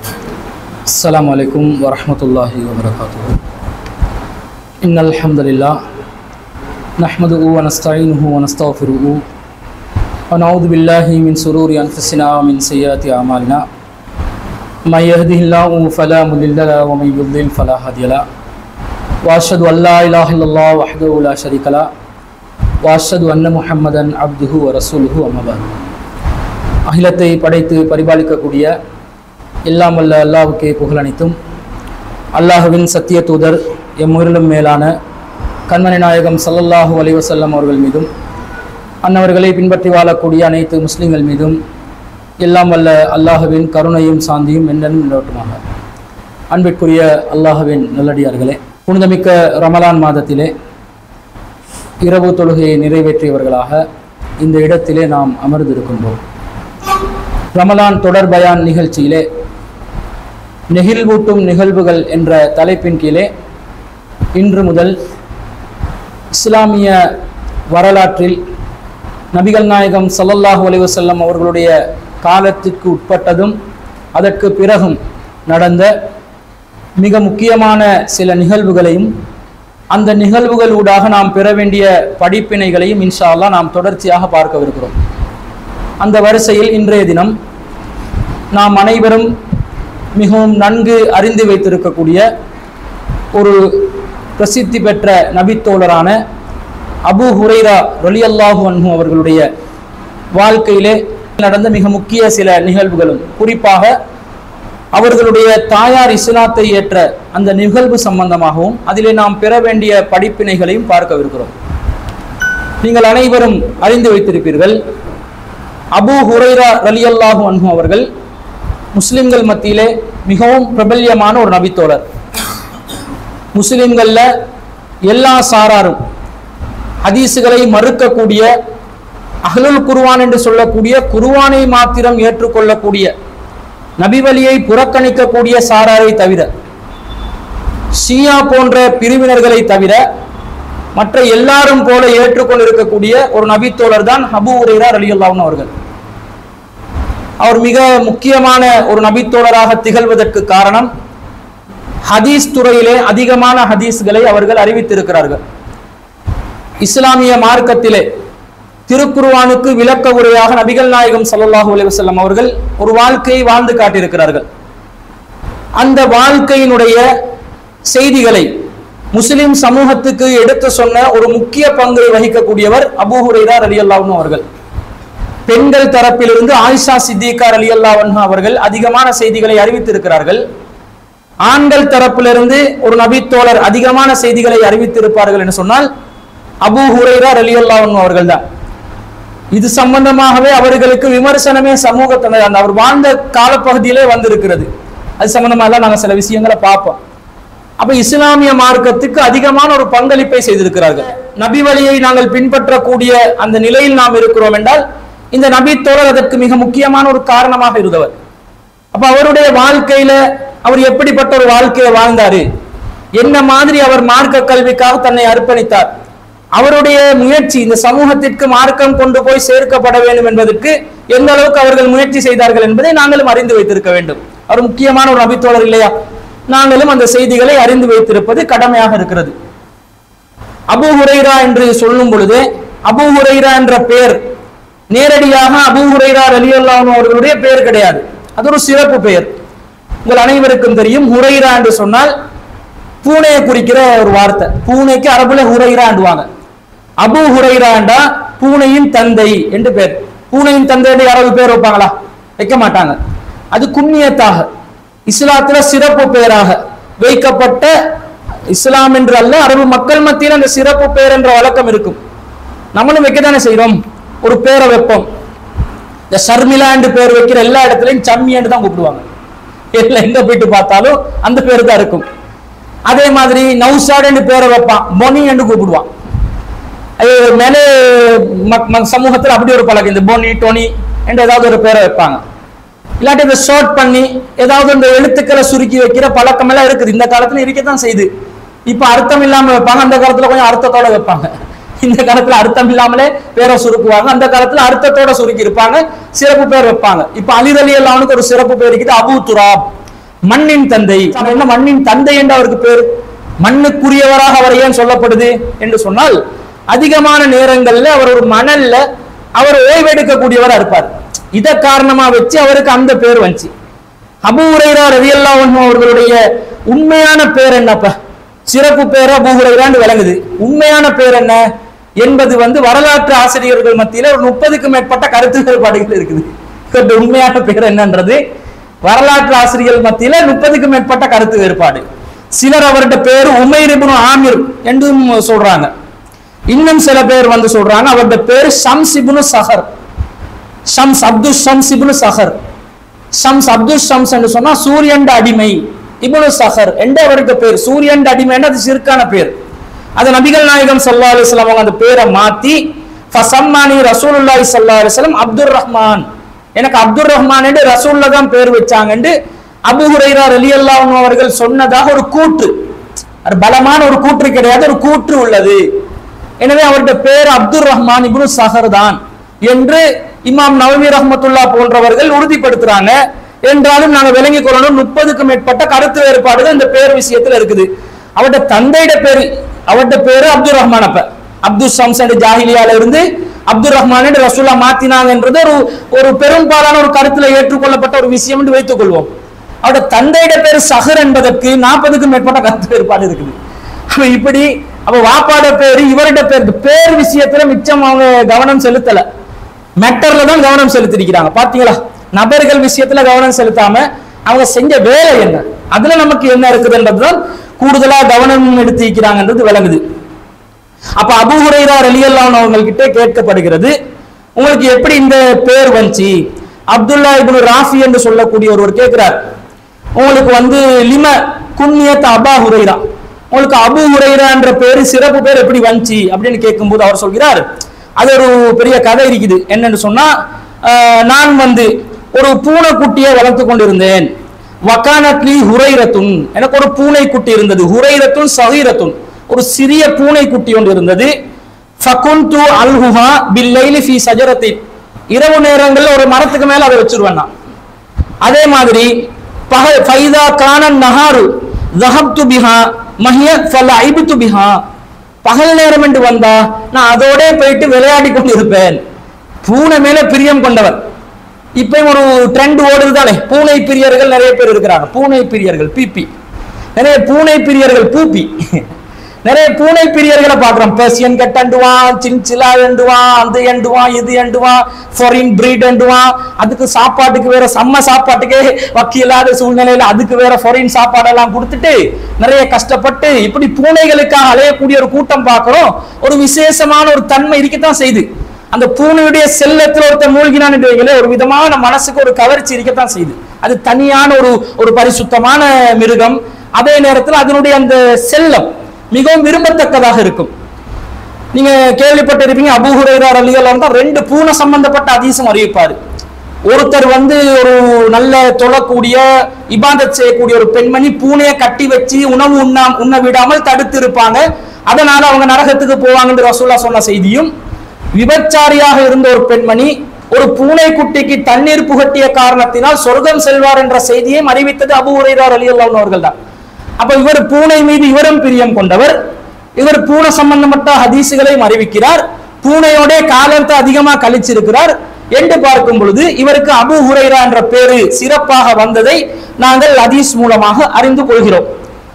السلام عليكم ورحمة الله وبركاته إن الحمد لله نحمده ونستعينه ونستغفره ونعوذ بالله من سرور أنفسنا ومن سيئات أعمالنا من يهده الله فلا مضل له ومن يضلل فلا هادي له وأشهد أن لا إله إلا الله وحده لا شريك له وأشهد أن محمدا عبده ورسوله أما بعد அகிலத்தை படைத்து பரிபாலிக்கக்கூடிய எல்லாம் வல்ல அல்லாஹ்வுக்கே புகழ் அனைத்தும் அல்லாஹுவின் சத்திய தூதர் எம்முயிரிலும் மேலான கண்மணி நாயகம் ஸல்லல்லாஹு அலைஹி வஸல்லம் அவர்கள் மீதும் அன்னவர்களை பின்பற்றி வாழக்கூடிய அனைத்து முஸ்லிம்கள் மீதும் எல்லாம் வல்ல அல்லாஹுவின் கருணையும் சாந்தியும் என்னென்னும் நிலவட்டுமாக அன்பிற்குரிய அல்லாஹுவின் நல்லடியார்களே புனிதமிக்க ரமலான் மாதத்திலே இரவு தொழுகையை நிறைவேற்றியவர்களாக இந்த இடத்திலே நாம் அமர்ந்திருக்கின்றோம் ரமலான் தொடர் பயான் நிகழ்ச்சியிலே நெகிழ்வூட்டும் நிகழ்வுகள் என்ற தலைப்பின் கீழே இன்று முதல் இஸ்லாமிய வரலாற்றில் நபிகள் நாயகம் ஸல்லல்லாஹு அலைஹி வஸல்லம் அவர்களுடைய காலத்திற்கு உட்பட்டதும் அதற்கு பிறகும் நடந்த மிக முக்கியமான சில நிகழ்வுகளையும் அந்த நிகழ்வுகள் ஊடாக நாம் பெற வேண்டிய படிப்பினைகளையும் இன்ஷா அல்லாஹ் நாம் தொடர்ச்சியாக பார்க்கவிருக்கிறோம் அந்த வரிசையில் இன்றைய தினம் நாம் அனைவரும் மிகவும் நன்கு அறிந்து வைத்திருக்கக்கூடிய ஒரு பிரசித்தி பெற்ற நபித்தோழரான அபு ஹுரைரா ரலியல்லாஹு அன்ஹு அவர்களுடைய வாழ்க்கையிலே நடந்த மிக முக்கிய சில நிகழ்வுகளும் குறிப்பாக அவர்களுடைய தாயார் இஸ்லாத்தை ஏற்ற அந்த நிகழ்வு சம்பந்தமாகவும் அதிலே நாம் பெற வேண்டிய படிப்பினைகளையும் பார்க்கவிருக்கிறோம் நீங்கள் அனைவரும் அறிந்து வைத்திருப்பீர்கள் அபூ ஹுரைரா ரலியல்லாஹு அன்ஹு அவர்கள் முஸ்லிம்கள் மத்தியிலே மிகவும் பிரபல்யமான ஒரு நபித்தோழர் முஸ்லிம்கள்ல எல்லா சாராரும் ஹதீஸுகளை மறுக்கக்கூடிய அஹ்லுல் குர்வான் என்று சொல்லக்கூடிய குர்வானை மாத்திரம் ஏற்றுக்கொள்ளக்கூடிய நபிவழியை புறக்கணிக்கக்கூடிய சாராரை தவிர ஷியா போன்ற பிரிவினர்களை தவிர மற்ற எல்லாரும் போல ஏற்றுக்கொண்டிருக்கக்கூடிய ஒரு நபித்தோழர் தான் ஹபு உரைரா ரலியல்லாஹு அவர்கள் அவர் மிக முக்கியமான ஒரு நபித்தோழராக திகழ்வதற்கு காரணம் ஹதீஸ் துறையிலே அதிகமான ஹதீஸ்களை அவர்கள் அறிவித்திருக்கிறார்கள் இஸ்லாமிய மார்க்கத்திலே திருக்குர்வானுக்கு விளக்க உரையாக நபிகள் நாயகம் ஸல்லல்லாஹு அலைஹி வஸல்லம் அவர்கள் ஒரு வாழ்க்கையை வாழ்ந்து காட்டியிருக்கிறார்கள் அந்த வாழ்க்கையினுடைய செய்திகளை முஸ்லிம் சமூகத்துக்கு எடுத்து சொன்ன ஒரு முக்கிய பங்கை வகிக்கக்கூடியவர் அபூ ஹுரைரா ரலியல்லாஹு அவர்கள் பெண்கள் தரப்பிலிருந்து ஆயிஷா சித்திகா ரலியல்லாஹு அன்ஹா அவர்கள் அதிகமான செய்திகளை அறிவித்திருக்கிறார்கள் ஆண்கள் தரப்பிலிருந்து ஒரு நபித்தோழர் அதிகமான செய்திகளை அறிவித்திருப்பார்கள் என்று சொன்னால் அபூ ஹுரைரா ரலியல்லாஹு அன்ஹு அவர்கள் தான் இது சம்பந்தமாகவே அவர்களுக்கு விமர்சனமே சமூகத்தினர் அந்த அவர் வாழ்ந்த காலப்பகுதியிலே வந்திருக்கிறது அது சம்பந்தமா எல்லாம் நாங்கள் சில விஷயங்களை பார்ப்போம் அப்ப இஸ்லாமிய மார்க்கத்துக்கு அதிகமான ஒரு பங்களிப்பை செய்திருக்கிறார்கள் நபி வழியை நாங்கள் பின்பற்றக்கூடிய அந்த நிலையில் நாம் இருக்கிறோம் என்றால் இந்த நபி தோழர் அதற்கு மிக முக்கியமான ஒரு காரணமாக இருந்தவர் அப்ப அவருடைய வாழ்க்கையில அவர் எப்படிப்பட்ட ஒரு வாழ்க்கையை வாழ்ந்தாரு என்ன மாதிரி அவர் மார்க்க கல்விக்காக தன்னை அர்ப்பணித்தார் அவருடைய முயற்சி இந்த சமூகத்திற்கு மார்க்கம் கொண்டு போய் சேர்க்கப்பட வேண்டும் என்பதற்கு எந்த அளவுக்கு அவர்கள் முயற்சி செய்தார்கள் என்பதை நாங்களும் அறிந்து வைத்திருக்க வேண்டும் அவர் முக்கியமான ஒரு நபித்தோழர் இல்லையா நாங்களும் அந்த செய்திகளை அறிந்து வைத்திருப்பது கடமையாக இருக்கிறது அபு ஹுரைரா என்று சொல்லும் பொழுது அபு ஹுரைரா என்ற பெயர் நேரடியாக அபு ஹுரைரா ரலியல்லாஹு அவர்களுடைய பெயர் கிடையாது அது ஒரு சிறப்பு பெயர் உங்கள் அனைவருக்கும் தெரியும் ஹுரைரா என்று சொன்னால் பூனையை குறிக்கிற ஒரு வார்த்தை பூனைக்கு அரபுல ஹுரைராண்டுவாங்க அபு ஹுரைராண்டா பூனையின் தந்தை என்று பேர் பூனையின் தந்தை என்று யாராவது பேர் வைப்பாங்களா வைக்க மாட்டாங்க அது குன்னியத்தாக இஸ்லாத்துல சிறப்பு பெயராக வைக்கப்பட்ட இஸ்லாம் என்று அல்ல அரபு மக்கள் மத்தியில் அந்த சிறப்பு பெயர் என்ற வழக்கம் இருக்கும் நம்மளும் வைக்கத்தானே செய்றோம் ஒரு பேரை வைப்போம் இந்த ஷர்மிளா என்று பேர் வைக்கிற எல்லா இடத்துலையும் சம்மி என்று தான் கூப்பிடுவாங்க எல்லாம் எங்க போயிட்டு பார்த்தாலும் அந்த பேர் தான் இருக்கும் அதே மாதிரி நௌசாட் என்று பேரை வைப்பான் பொனி என்று கூப்பிடுவான் அது மேலே மக்- மக் சமூகத்தில் அப்படி ஒரு பழக்கம் இந்த பொனி டொனி என்று ஏதாவது ஒரு பேரை வைப்பாங்க இல்லாட்டி இதை ஷார்ட் பண்ணி ஏதாவது இந்த எழுத்துக்களை சுருக்கி வைக்கிற பழக்கம் எல்லாம் இருக்குது இந்த காலத்துல இருக்கத்தான் செய்யுது இப்ப அர்த்தம் இல்லாம வைப்பாங்க அந்த காலத்துல கொஞ்சம் அர்த்தத்தோட வைப்பாங்க இந்த காலத்துல அர்த்தம் இல்லாமலே பேரை சுருக்குவாங்க அந்த காலத்துல அர்த்தத்தோட சுருக்கி இருப்பாங்க சிறப்பு பேர் வைப்பாங்க இப்ப அலிரலி அல்லாவுக்கு ஒரு சிறப்பு பேர் இருக்குது அபு துராப் மண்ணின் தந்தை அவர் என்ன மண்ணின் தந்தை என்று அவருக்கு பேர் மண்ணுக்குரியவராக அவர் ஏன் சொல்லப்படுது என்று சொன்னால் அதிகமான நேரங்கள்ல அவர் ஒரு மணல்ல அவர் ஓய்வெடுக்கக்கூடியவரா இருப்பார் இத காரணமா வச்சு அவருக்கு அந்த பேர் வந்துச்சு அபு உரைரா ரதியல்லாஹு அன்ஹு அவர்களுடைய உண்மையான பேர் என்னப்பா சிறப்பு பேர் அபு உரைரான்னு விளங்குது உண்மையான பேர் என்ன என்பது வந்து வரலாற்று ஆசிரியர்கள் மத்தியில ஒரு முப்பதுக்கும் மேற்பட்ட கருத்து வேறுபாடுகள் இருக்குது இவருடைய உண்மையான பேர் என்னன்றது வரலாற்று ஆசிரியர்கள் மத்தியில முப்பதுக்கும் மேற்பட்ட கருத்து வேறுபாடு சிலர் அவருடைய பேர் உமைர் இப்னு ஆமிர் என்றும் சொல்றாங்க இன்னும் சில பேர் வந்து சொல்றாங்க அவருடைய பேர் ஷம்ஸ் இப்னு சஹர் ஷம்ஸ் அப்துல் ஷம்ஸ் இப்னு சஹர் ஷம்ஸ் அப்துல் ஷம்ஸ் என்று சொன்னா சூரியன் அடிமை இப்னு சஹர் என்ற அவருக்கு பேர் சூரியன் அடிமை அது சிறுக்கான பேர் அது நபிகள் நாயகம் சல்லா அலிஸ்லாம் அவங்க அந்த பேரை மாத்தி ஃபசம்மானி ரசூலுல்லாஹி ஸல்லல்லாஹு அலைஹி வஸல்லம் அப்துர் ரஹ்மான் எனக்கு அப்துர் ரஹ்மான் என்று ரசூல்ல தான் பேர் வச்சாங்கன்னு அபு ஹுரைரா ரலியல்லாஹு அன்ஹு அவர்கள் சொன்னதாக ஒரு கூற்று அது பலமான ஒரு கூற்று கிடையாது ஒரு கூற்று உள்ளது எனவே அவருடைய பேர் அப்துர் ரஹ்மான் இப்னு சஹர் தான் என்று இமாம் நவமி ரஹ்மத்துல்லா போன்றவர்கள் உறுதிப்படுத்துறாங்க என்றாலும் நாங்க விளங்கிக் கொள்ளணும் முப்பதுக்கும் மேற்பட்ட கருத்து வேறுபாடுகள் இந்த பேர் விஷயத்துல இருக்குது அவருடைய தந்தையிட பேரு அவருடைய பேரு அப்துல் ரஹ்மான் அப்ப அப்துல் ஷம்ஸ் என்ற ஜாஹிலியால இருந்து அப்துல் ரஹ்மான் என்று ரசூல்லா மாத்தினாங்க என்றது ஒரு ஒரு பெரும்பாலான ஒரு கருத்துல ஏற்றுக்கொள்ளப்பட்ட ஒரு விஷயம் என்று வைத்துக் கொள்வோம் அவருடைய தந்தையிட பேரு சஹர் என்பதற்கு நாற்பதுக்கும் மேற்பட்ட கருத்து வேறுபாடு இருக்குது அப்ப இப்படி அப்ப வாப்பாட பேரு இவருடைய பேர் பேர் விஷயத்துல மிச்சம் அவங்க கவனம் செலுத்தல மெட்டர்ல தான் கவனம் செலுத்திருக்கிறாங்க பாத்தீங்களா நபர்கள் விஷயத்துல கவனம் செலுத்தாம அவங்க செஞ்ச வேலை என்ன அதுல நமக்கு என்ன இருக்குதுன்றதுதான் கூடுதலா கவனம் எடுத்திருக்கிறாங்கன்றது விளங்குது அப்ப அபு ஹுரைரா ரலியல்லாஹு அவங்கள்கிட்ட கேட்கப்படுகிறது உங்களுக்கு எப்படி இந்த பேர் வந்துச்சு அப்துல்லா இப்னு ராஃபி என்று சொல்லக்கூடிய ஒருவர் கேட்கிறார் உங்களுக்கு வந்து லிம குன்னியத் அபா ஹுரைரா உங்களுக்கு அபு ஹுரைரா என்ற பேரு சிறப்பு பேர் எப்படி வந்துச்சு அப்படின்னு கேட்கும்போது அவர் சொல்கிறார் அது ஒரு பெரிய கதை இருக்குது என்னன்னு சொன்னா ஆஹ், நான் வந்து ஒரு பூனைக்குட்டியை வளர்த்து கொண்டிருந்தேன் வக்கானத்லி ஹுரைரத்துன் எனக்கு ஒரு பூனைக்குட்டி இருந்தது ஹுரைரத்துன் சஹீரத்துன் ஒரு சிறிய பூனைக்குட்டி ஒன்று இருந்தது ஃபகுந்து அல்ஹுஹா பில்லைலி ஃபி சஜரத்தின் இரவு நேரங்கள்ல ஒரு மரத்துக்கு மேல அதை வச்சிருவேன் நான் அதே மாதிரி பகல் ஃபைதா கானன் நஹாரு ஜஹப்து பிஹா மஹிய ஃபல ஐபித்து பிஹா பகல் நேரம் என்று வந்தா நான் அதோட போயிட்டு விளையாடி கொண்டு இருப்பேன் பூனை மேல பிரியம் கொண்டவர் இப்பயும் ஒரு ட்ரெண்ட் ஓடுது தானே பூனை பிரியர்கள் நிறைய பேர் இருக்கிறாங்க பூனை பிரியர்கள் பிபி நிறைய பூனை பிரியர்கள் பூப்பி நிறைய பூனை பிரியர்களை பார்க்கிறோம் பெர்சியன் கட் அண்டுவான் சின்சிலா எண்டுவான் அந்த எண்டுவான் இது எண்டுவான் ஃபாரின் பிரீட் எண்டுவான் அதுக்கு சாப்பாட்டுக்கு வேற செம்ம சாப்பாட்டுக்கே வக்கீலாத சூழ்நிலையில அதுக்கு வேற ஃபாரின் சாப்பாடெல்லாம் கொடுத்துட்டு நிறைய கஷ்டப்பட்டு இப்படி பூனைகளுக்காக அலையக்கூடிய ஒரு கூட்டம் பார்க்கிறோம் ஒரு விசேஷமான ஒரு தன்மை இருக்கத்தான் செய்யுது அந்த பூனையுடைய செல்லத்துல ஒருத்தன் மூழ்கினான் என்று வைங்களேன், ஒரு விதமான மனசுக்கு ஒரு கவர்ச்சி இருக்கத்தான் செய்யுது அது தனியான ஒரு ஒரு பரிசுத்தமான மிருகம் அதே நேரத்தில் அதனுடைய அந்த செல்லம் மிகவும் விரும்பத்தக்கதாக இருக்கும் நீங்க கேள்விப்பட்டிருப்பீங்க அபூ ஹுரைரா ரலியல்லாஹு தான் ரெண்டு பூனை சம்பந்தப்பட்ட அதிசம் அறிவிப்பாரு ஒருத்தர் வந்து ஒரு நல்ல தொழக்கூடிய இபாதத் செய்யக்கூடிய ஒரு பெண்மணி பூனையை கட்டி வச்சு உணவு உண்ணாம உண்ண விடாமல் தடுத்து இருப்பாங்க அதனால அவங்க நரகத்துக்கு போவாங்கன்னு ரசூல்லா சொன்ன செய்தியும் விபச்சாரியாக இருந்த ஒரு பெண்மணி ஒரு பூனை குட்டிக்கு தண்ணீர் புகட்டிய காரணத்தினால் சொர்க்கம் செல்வார் என்ற செய்தியையும் அறிவித்தது அபு உரைதார் அலி அவர்கள் தான் அப்ப இவர் பூனை மீது இவரும் பிரியம் கொண்டவர் இவர் பூனை சம்பந்தப்பட்ட ஹதீசுகளையும் அறிவிக்கிறார் பூனையோட காலத்தை அதிகமா கழிச்சிருக்கிறார் என்று பார்க்கும் பொழுது இவருக்கு அபு ஹுரைரா என்ற பேரு சிறப்பாக வந்ததை நாங்கள் ஹதீஸ் மூலமாக அறிந்து கொள்கிறோம்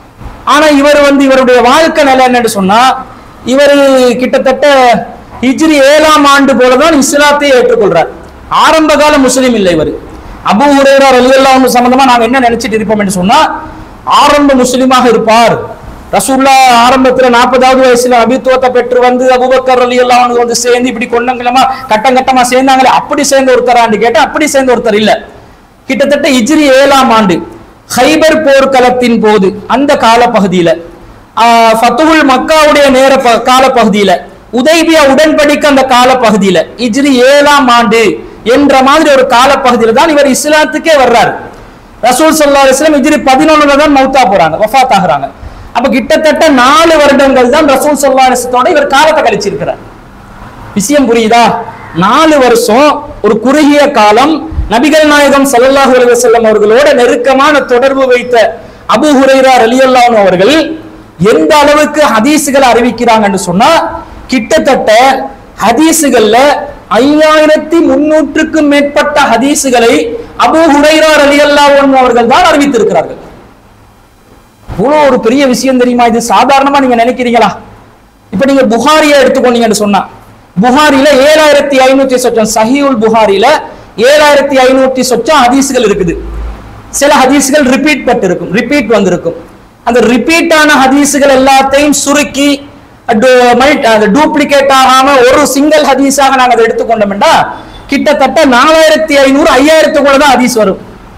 ஆனா இவர் வந்து இவருடைய வாழ்க்கை நிலை என்னன்னு சொன்னா இவர் கிட்டத்தட்ட ஹிஜ்ரி ஏழாம் ஆண்டு போலதான் இஸ்லாத்தை ஏற்றுக்கொள்றார் ஆரம்ப கால முஸ்லீம் இல்லை இவர் அபு ஹுரைரா ரலியல்லாஹு சம்பந்தமா நாங்க என்ன நினைச்சிட்டு இருப்போம் என்று சொன்னா ஆரம்ப முஸ்லீமாக இருப்பார் ரசூல்லா ஆரம்பத்துல நாற்பதாவது வயசுல அபித்துவத்தை பெற்று வந்து அபுபக்கர் அலி எல்லாம் வந்து சேர்ந்து இப்படி கொண்டங்களமா கட்டம் கட்டமா சேர்ந்தாங்களே அப்படி சேர்ந்த ஒருத்தரான்னு கேட்டா அப்படி சேர்ந்த ஒருத்தர் இல்ல கிட்டத்தட்ட இஜ்ரி ஏழாம் ஆண்டு ஹைபர் போர்க்களத்தின் போது அந்த காலப்பகுதியில ஆஹ், ஃபத்துஹுல் மக்காவுடைய நேர ப- காலப்பகுதியில உதைபியா உடன்படிக்கை அந்த காலப்பகுதியில இஜ்ரி ஏழாம் ஆண்டு என்ற மாதிரி ஒரு காலப்பகுதியில தான் இவர் இஸ்லாத்துக்கே வர்றாரு ரசூல் சல்லா அலிஸ்லாம் இஜ்ரி பதினொன்னுல தான் மௌத்தா போறாங்க வஃபாத் ஆகுறாங்க அப்ப கிட்டத்தட்ட நாலு வருடங்கள் தான் ரசூல் சல்லா அலிஸ்லத்தோட இவர் காலத்தை கழிச்சிருக்கிறார் விஷயம் புரியுதா நாலு வருஷம் ஒரு குறுகிய காலம் நபிகள் நாயகம் ஸல்லல்லாஹு அலைஹி வஸல்லம் அவர்களோட நெருக்கமான தொடர்பு வைத்த அபூ ஹுரைரா ரலியல்லாஹு அன்ஹு அவர்கள் எந்த அளவுக்கு ஹதீஸுகளை அறிவிக்கிறாங்கன்னு சொன்னா கிட்டத்தட்ட ஹதீஸுகள்ல ஐயாயிரத்தி முன்னூற்றுக்கும் மேற்பட்ட ஹதீஸுகளை அபூ ஹுரைரா ரலியல்லாஹு அன்ஹு அவர்கள் தான் அறிவித்திருக்கிறார்கள் இவ்வளவு ஒரு பெரிய விஷயம் தெரியுமா இது சாதாரணமா நீங்க நினைக்கிறீங்களா இப்ப நீங்க புகாரியை எடுத்துக்கொண்டீங்கன்னு சொன்னா புகாரில ஏழாயிரத்தி ஐநூத்தி சொச்சம் சஹீவுல் புகாரில ஏழாயிரத்தி ஐநூத்தி சொச்சம் ஹதீஸ்கள் இருக்குது சில ஹதீஸ்கள் ரிப்பீட் பட்டு இருக்கும் ரிப்பீட் வந்திருக்கும் அந்த ரிப்பீட்டான ஹதீஸ்கள் எல்லாத்தையும் சுருக்கி டூப்ளிகேட் ஆகாம ஒரு சிங்கிள் ஹதீஸாக நாங்க அதை எடுத்துக்கொண்டோம்னா கிட்டத்தட்ட நாலாயிரத்தி ஐநூறு ஐயாயிரத்துக்குள்ள தான் ஹதீஸ் வரும்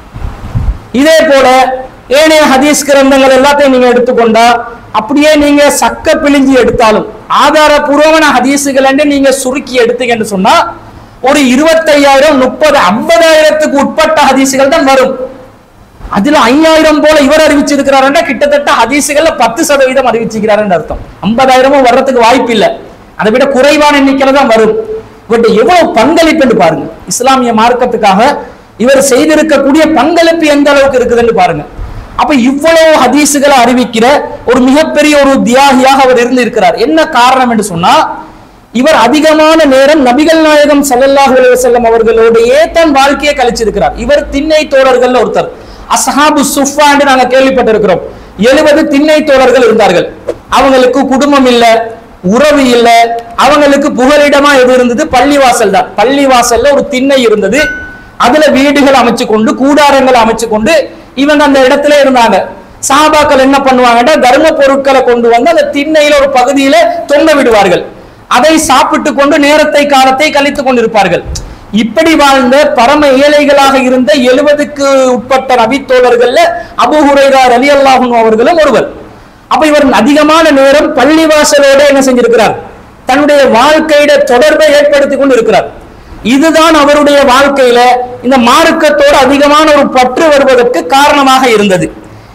இதே போல ஏனைய ஹதீஸ் கிரந்தங்கள் எல்லாத்தையும் நீங்க எடுத்துக்கொண்டா அப்படியே நீங்க சக்க பிழிஞ்சு எடுத்தாலும் ஆதாரபூர்வமான ஹதீஸுகள் நீங்க சுருக்கி எடுத்தீங்கன்னு சொன்னா ஒரு இருபத்தையாயிரம் முப்பது ஐம்பதாயிரத்துக்கு உட்பட்ட ஹதீஸுகள் தான் வரும் அதுல ஐயாயிரம் போல இவர் அறிவிச்சிருக்கிறாருன்னா கிட்டத்தட்ட ஹதீஸுகள்ல பத்து சதவீதம் அறிவிச்சிருக்கிறாருன்னு அர்த்தம் ஐம்பதாயிரமும் வர்றதுக்கு வாய்ப்பு இல்லை அதை விட குறைவான எண்ணிக்கையில தான் வரும் பட் எவ்வளவு பங்களிப்புன்னு பாருங்க இஸ்லாமிய மார்க்கத்துக்காக இவர் செய்திருக்கக்கூடிய பங்களிப்பு எந்த அளவுக்கு இருக்குதுன்னு பாருங்க அப்ப இவ்வளவு ஹதீஸுகளை அறிவிக்கிற ஒரு மிகப்பெரிய ஒரு தியாகியாக அவர் இருந்து இருக்கிறார் என்ன காரணம் என்று சொன்னா இவர் அதிகமான நேரம் நபிகள் நாயகம் ஸல்லல்லாஹு அலைஹி வஸல்லம் அவர்களோடையே தன் வாழ்க்கையை கழிச்சிருக்கிறார் இவர் திண்ணை தோழர்கள் ஒருத்தர் அஸ்ஹாபு சுஃபா என்று நாங்க கேள்விப்பட்டிருக்கிறோம் எழுபது திண்ணை தோழர்கள் இருந்தார்கள் அவங்களுக்கு குடும்பம் இல்ல உறவு இல்ல அவங்களுக்கு புகலிடமா எது இருந்தது பள்ளிவாசல் தான் பள்ளிவாசல்ல ஒரு திண்ணை இருந்தது அதுல வீடுகள் அமைச்சு கொண்டு கூடாரங்கள் அமைச்சு கொண்டு இவங்க அந்த இடத்துல இருந்தாங்க சாபாக்கள் என்ன பண்ணுவாங்கன்னா தர்ம பொருட்களை கொண்டு வந்து அந்த திண்ணையில ஒரு பகுதியில தொங்க விடுவார்கள் அதை சாப்பிட்டு கொண்டு நேரத்தை காலத்தை கழித்துக் கொண்டிருப்பார்கள் இப்படி வாழ்ந்த பரம ஏழைகளாக இருந்த எழுபதுக்கு உட்பட்ட நபித்தோழர்கள்ல அபு ஹுரைரா அலி அல்லாஹும் அவர்களும் ஒருவர் அப்ப இவர் அதிகமான நேரம் பள்ளிவாசலோட என்ன செஞ்சிருக்கிறார் தன்னுடைய வாழ்க்கையிட தொடர்பை ஏற்படுத்திக் கொண்டு இருக்கிறார் இதுதான் அவருடைய வாழ்க்கையில இந்த மார்க்கத்தோடு அதிகமான ஒரு பற்று வருவதற்கு காரணமாக இருந்தது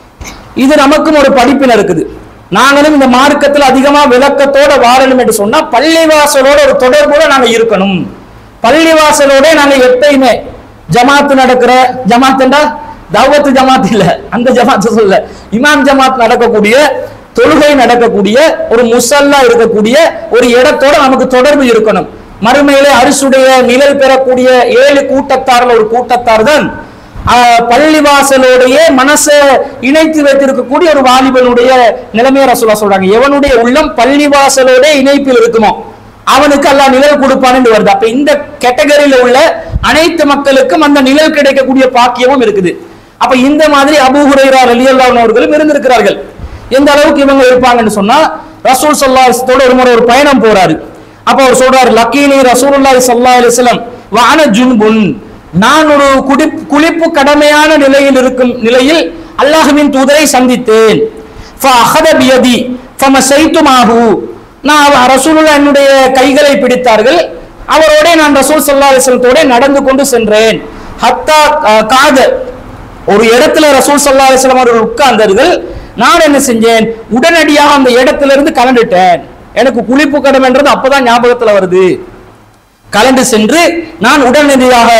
இது நமக்கும் ஒரு படிப்பின இருக்குது நாங்களும் இந்த மார்க்கத்தில் அதிகமா விளக்கத்தோட வாழணும் என்று சொன்னா பள்ளிவாசலோட ஒரு தொடர்போட நாங்க இருக்கணும் பள்ளிவாசலோட நாங்க எப்பயுமே ஜமாத்து நடக்கிற ஜமாத்துண்டா தவத்து ஜமாத் இல்ல அந்த ஜமாத் சொல்ல இமாம் ஜமாத் நடக்கக்கூடிய தொழுகை நடக்கக்கூடிய ஒரு முசல்லா இருக்கக்கூடிய ஒரு இடத்தோட நமக்கு தொடர்பு இருக்கணும் மறுமையிலே அரிசுடைய நிழல் பெறக்கூடிய ஏழு கூட்டத்தாரில் ஒரு கூட்டத்தார் தான் ஆஹ், பள்ளிவாசலோடையே மனசை இணைத்து வைத்திருக்கக்கூடிய ஒரு வாலிபனுடைய நிலைமையை ரசூலா சொல்றாங்க எவனுடைய உள்ளம் பள்ளிவாசலோட இணைப்பில் இருக்குமோ அவனுக்கு அல்லாஹ் நிழல் கொடுப்பான்னு வருது அப்ப இந்த கேட்டகரியில உள்ள அனைத்து மக்களுக்கும் அந்த நிழல் கிடைக்கக்கூடிய பாக்கியமும் இருக்குது அப்ப இந்த மாதிரி அபூ ஹுரைரா ரலியல்லாஹு அன்ஹு அவர்களும் இருந்திருக்கிறார்கள் எந்த அளவுக்கு இவங்க இருப்பாங்கன்னு சொன்னா ரசூல் ஸல்லல்லாஹு ஒரு முறை ஒரு பயணம் போறாரு அப்ப அவர் சொல்றாரு லக்கீனி ரசூலுல்லாஹி ஸல்லல்லாஹு அலைஹி வஸல்லம் வான ஜுன்புன் நான் ஒரு குடி குளிப்பு கடமையான நிலையில் இருக்கும் நிலையில் அல்லாஹ்வின் தூதரை சந்தித்தேன் ஃபஅஹத பியதி ஃபமசைத்துமாஹு நான் அவ- ரசூலுல்லாஹ் என்னுடைய கைகளை பிடித்தார்கள் அவரோட நான் ரசூல் ஸல்லல்லாஹு அலைஹி வஸல்லத்தோட நடந்து கொண்டு சென்றேன் ஹத்தா அஹ், காத ஒரு இடத்துல ரசூல் ஸல்லல்லாஹு அலைஹி வஸல்லம் அவர்கள் உட்கார்ந்தார்கள் நான் என்ன செஞ்சேன் உடனடியாக அந்த இடத்துல இருந்து கலண்டுட்டேன் எனக்கு குளிப்பு கடமைன்றது அப்பதான் ஞாபகத்துல வருது கலந்து சென்று நான் உடனடியாக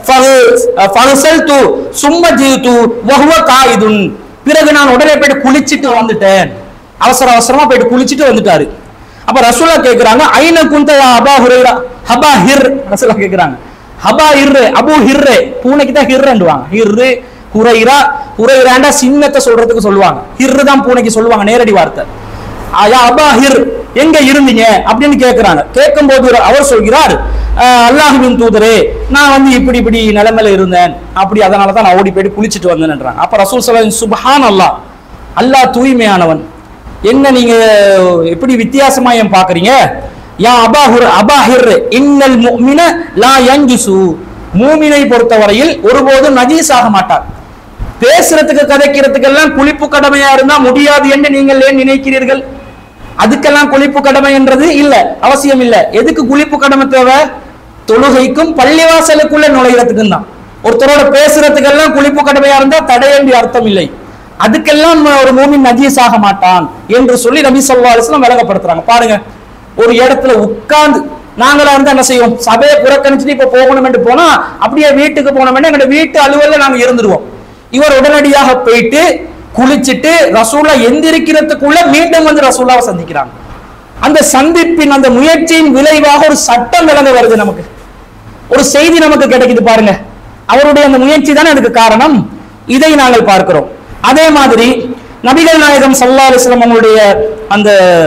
ஃபஹசல்து சும்ம ஜீது வஹுவ காயிதுன் பிறகு நான் உடனே போயிட்டு குளிச்சிட்டு வந்துட்டேன் அவசர அவசரமா போயிட்டு குளிச்சிட்டு வந்துட்டாரு அப்ப ரசூலா கேக்குறாங்க ஐன குந்த யா அபா ஹுரைரா ஹபா ஹிர் ரசூலா கேக்குறாங்க ஹபா ஹிர்ரு அபு ஹிர்ரு பூனைக்கு தான் ஹிர்ருண்டுவாங்க ஹிர்ரு ஹுரைரா ஹுரைராண்டா சின்னத்தை சொல்றதுக்கு சொல்லுவாங்க ஹிர்ரு தான் பூனைக்கு சொல்லுவாங்க நேரடி வார்த்தை ஆயா அபா ஹிர் எங்க இருந்தீங்க அப்படின்னு கேக்குறாங்க கேட்கும்போது அவர் சொல்கிறார் "ஆஹ், அல்லாஹ்வின் தூதரே நான் வந்து இப்படி இப்படி நிலைமையில இருந்தேன் அப்படி அதனால தான் நான் ஓடி போயிட்டு குளிச்சிட்டு வந்தேன்ன்றாங்க அப்ப ரசூல் சலாம் சுபஹான் அல்லாஹ் அல்லாஹ் தூய்மையானவன் என்ன நீங்க எப்படி வித்தியாசமா ஏன் பாக்குறீங்க யா அபாஹுர் அபாஹிர் இன்னல் முஃமின லா யஞ்சுசு மூமினை பொறுத்தவரையில் ஒருபோதும் நஜீஸ் ஆக மாட்டார் பேசுறதுக்கு கதைக்கிறதுக்கெல்லாம் குளிப்பு கடமையா இருந்தா முடியாது என்று நீங்கள் ஏன் நினைக்கிறீர்கள் அதுக்கெல்லாம் குளிப்பு கடமை என்றது இல்ல அவசியம் இல்ல எதுக்கு குளிப்பு கடமை தேவை தொழுகைக்கும் பள்ளிவாசலுக்குள்ள நுழைகிறதுக்கும் தான் ஒருத்தரோட பேசுறதுக்கெல்லாம் குளிப்பு கடமையா இருந்தா தடையண்டி அர்த்தம் இல்லை அதுக்கெல்லாம் ஒரு மூமின் நஜீஸ் ஆக மாட்டான் என்று சொல்லி நபி ஸல்லல்லாஹு அலைஹி வஸல்லம் விளங்கப்படுத்துறாங்க பாருங்க ஒரு இடத்துல உட்கார்ந்து நாங்களா இருந்தா என்ன செய்வோம் சபையை புறக்கணிச்சுட்டு இப்ப போகணும் என்று போனா அப்படியே வீட்டுக்கு போனோம்னா எங்க வீட்டு அலுவல்ல நாங்க இருந்துருவோம் இவர் உடனடியாக போயிட்டு குளிச்சிட்டு ரசூலா எந்திரிக்கிறதுக்குள்ள மீண்டும் வந்து ரசூலாவை சந்திக்கிறாங்க அந்த சந்திப்பின் அந்த முயற்சியின் விளைவாக ஒரு சட்டம் விளங்க வருது நமக்கு ஒரு செய்தி நமக்கு கிடைக்குது பாருங்க அவருடைய அந்த முயற்சி தானே அதுக்கு காரணம் இதை நாங்கள் பார்க்கிறோம் அதே மாதிரி நபிகள் நாயகம் சல்லா அலிஸ்லாம் அவங்களுடைய அந்த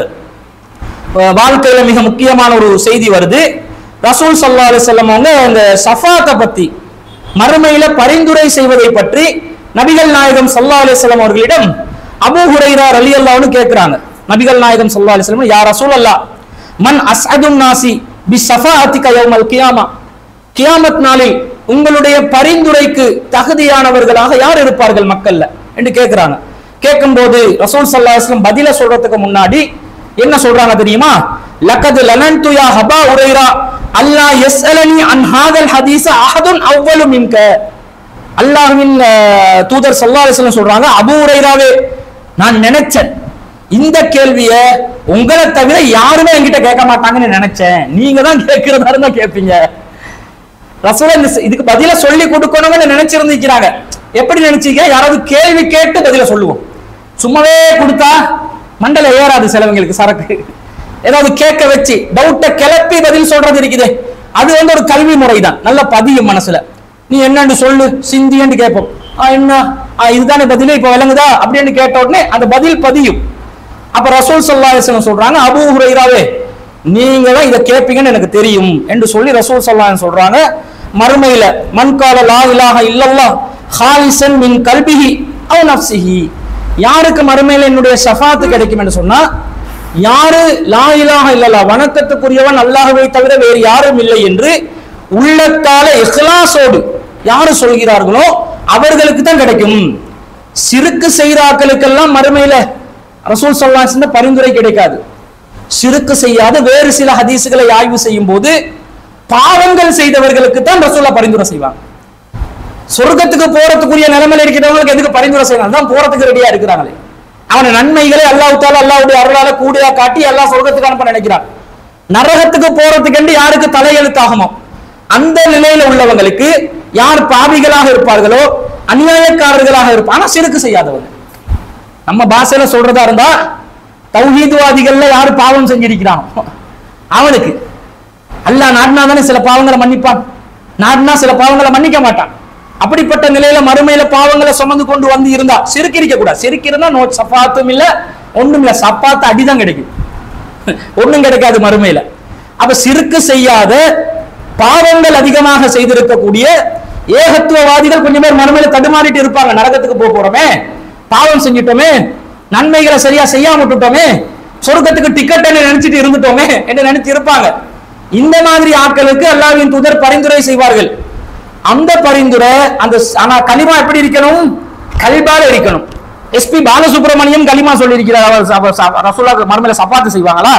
அஹ், வாழ்க்கையில மிக முக்கியமான ஒரு செய்தி வருது ரசூல் சல்லா அலிஸ்லாம் அவங்க அந்த சஃபாத்தை பத்தி மறுமையில பரிந்துரை செய்வதை பற்றி நபிகள் நாயகம் சல்லா அலிஸ்லாம் அவர்களிடம் அபூ ஹுரைரா அலி அல்லாஹ்னு கேட்கிறாங்க நபிகள் நாயகம் சல்லா அலிஸ்லாம் யார் ரசூல் அல்லா மன் அஸ்அதுன் நாசி பி ஷஃபாஅத்திக யௌமல் கியாமா கியாமத் நாளில் உங்களுடைய பரிந்துரைக்கு தகுதியானவர்களாக யார் இருப்பார்கள் மக்கள்ல என்று கேட்கிறாங்க கேட்கும்போது ரசூல் ஸல்லல்லாஹு அலைஹி வஸல்லம் பதில சொல்றதுக்கு முன்னாடி என்ன சொல்றாங்க தெரியுமா லக்கது லனன்து யா ஹபா உரைரா அல்லாஹ் யஸ்அலனி அன் ஹாதல் ஹதீஸ அஹதுன் அவ்வலு மின்க அல்லாஹ்வின் அஹ், தூதர் ஸல்லல்லாஹு அலைஹி வஸல்லம் சொல்றாங்க அபூ உரைராவே நான் நினைச்சேன் இந்த கேள்விய உங்களை தவிர யாருமே என்கிட்ட கேட்க மாட்டாங்கன்னு நினைச்சேன் நீங்க தான் கேட்கிறதா இருந்தா கேட்பீங்க ரசூலா இந்த ச- இதுக்கு பதில சொல்லி கொடுக்கணும்னு நினைச்சிருந்திருக்கிறாங்க எப்படி நினைச்சீங்க யாராவது கேள்வி கேட்டு பதில சொல்லுவோம் சும்மாவே கொடுத்தா மண்டல ஏறாது சிலவங்களுக்கு சரக்கு ஏதாவது கேட்க வச்சு டவுட்டை கிளப்பி பதில் சொல்றது இருக்குது அது வந்து ஒரு கல்வி முறை தான் நல்ல பதியும் மனசுல நீ என்னன்னு சொல்லு சிந்தின்னு கேட்போம் ஆ, என்ன ஆ, இதுதானே பதில் இப்ப விளங்குதா அப்படின்னு கேட்ட உடனே அந்த பதில் பதியும் அப்ப ரசூல் ஸல்லல்லாஹு அலைஹி வஸல்லம் சொல்றாங்க அபூ ஹுரைராவே நீங்க தான் இதை கேட்பீங்கன்னு எனக்கு தெரியும் என்று சொல்லி ரசூல் ஸல்லல்லாஹு அலைஹி வஸல்லம் சொல்றாங்க மறுமையில மன் கால லா இலாஹ இல்லல்லாஹ் ஹாலிசன் மின் கல்பிஹி அவ் நஃப்ஸிஹி யாருக்கு மறுமையில என்னுடைய ஷஃபாத்து கிடைக்கும் என்று சொன்னா யாரு லா இலாஹ இல்லல்லாஹ் வணக்கத்துக்குரியவன் அல்லாஹ்வை தவிர வேறு யாரும் இல்லை என்று உள்ளத்தால இஹ்லாஸோடு யாரு சொல்கிறார்களோ அவர்களுக்கு தான் கிடைக்கும் சிறுக்கு செய்தாக்களுக்கெல்லாம் மறுமையில ரசூல் சொல்லாசின் பரிந்துரை கிடைக்காது சிறுக்கு செய்யாத வேறு சில ஹதீசுகளை ஆய்வு செய்யும் போது பாவங்கள் செய்தவர்களுக்கு தான் ரசூல்லா பரிந்துரை செய்வாங்க சொர்க்கத்துக்கு போறதுக்குரிய நிலைமையில இருக்கிறவங்களுக்கு எதுக்கு பரிந்துரை செய்யணும் தான் போறதுக்கு ரெடியா இருக்கிறாங்களே அவன நன்மைகளை அல்லாஹ் தால அல்லாஹ்வுடைய அருளால கூடியா காட்டி எல்லாம் சொர்க்கத்துக்கு அனுப்ப நினைக்கிறான் நரகத்துக்கு போறதுக்கு யாருக்கு தலையெழுத்தாகுமோ அந்த நிலையில உள்ளவங்களுக்கு யார் பாவிகளாக இருப்பார்களோ அநியாயக்காரர்களாக இருப்பாங்க ஆனா சிறுக்கு செய்யாதவங்க நம்ம பாஷையில சொல்றதா இருந்தா தௌஹீதுவாதிகள்ல யாரு பாவம் செஞ்சிருக்கிறானோ அவனுக்கு அல்லாஹ் நாடினா தானே சில பாவங்களை மன்னிப்பான் நாடினா சில பாவங்களை மன்னிக்க மாட்டான் அப்படிப்பட்ட நிலையில மறுமையில பாவங்களை சுமந்து கொண்டு வந்து இருந்தா சிறுக்கிரிக்க கூடாது சிறுக்கிறதா நோ சப்பாத்தும் இல்ல ஒண்ணும் இல்ல சப்பாத்து அடிதான் கிடைக்கும் ஒண்ணும் கிடைக்காது மறுமையில அப்ப சிறுக்கு செய்யாத பாவங்கள் அதிகமாக செய்திருக்கக்கூடிய ஏகத்துவவாதிகள் கொஞ்சம் பேர் மறுமையில தடுமாறிட்டு இருப்பாங்க நரகத்துக்கு போக போறோமே பாவம் செஞ்சிட்டோமே நன்மைகளை சரியா செய்யாம விட்டுட்டோமே சொர்க்கத்துக்கு டிக்கெட் நினைச்சிட்டு இருந்துட்டோமே என்று நினைச்சு இருப்பாங்க இந்த மாதிரி ஆட்களுக்கு அல்லாஹ்வின் தூதர் பரிந்துரை செய்வார்கள் அந்த பரிந்துரை அந்த ஸ்- ஆனா கலிமா எப்படி இருக்கணும் கல்பால இருக்கணும் எஸ்பி பாலசுப்ரமணியம் கலிமா சொல்லி இருக்கிறார் ரசூலா மர்மல சப்பாத்து செய்வாங்களா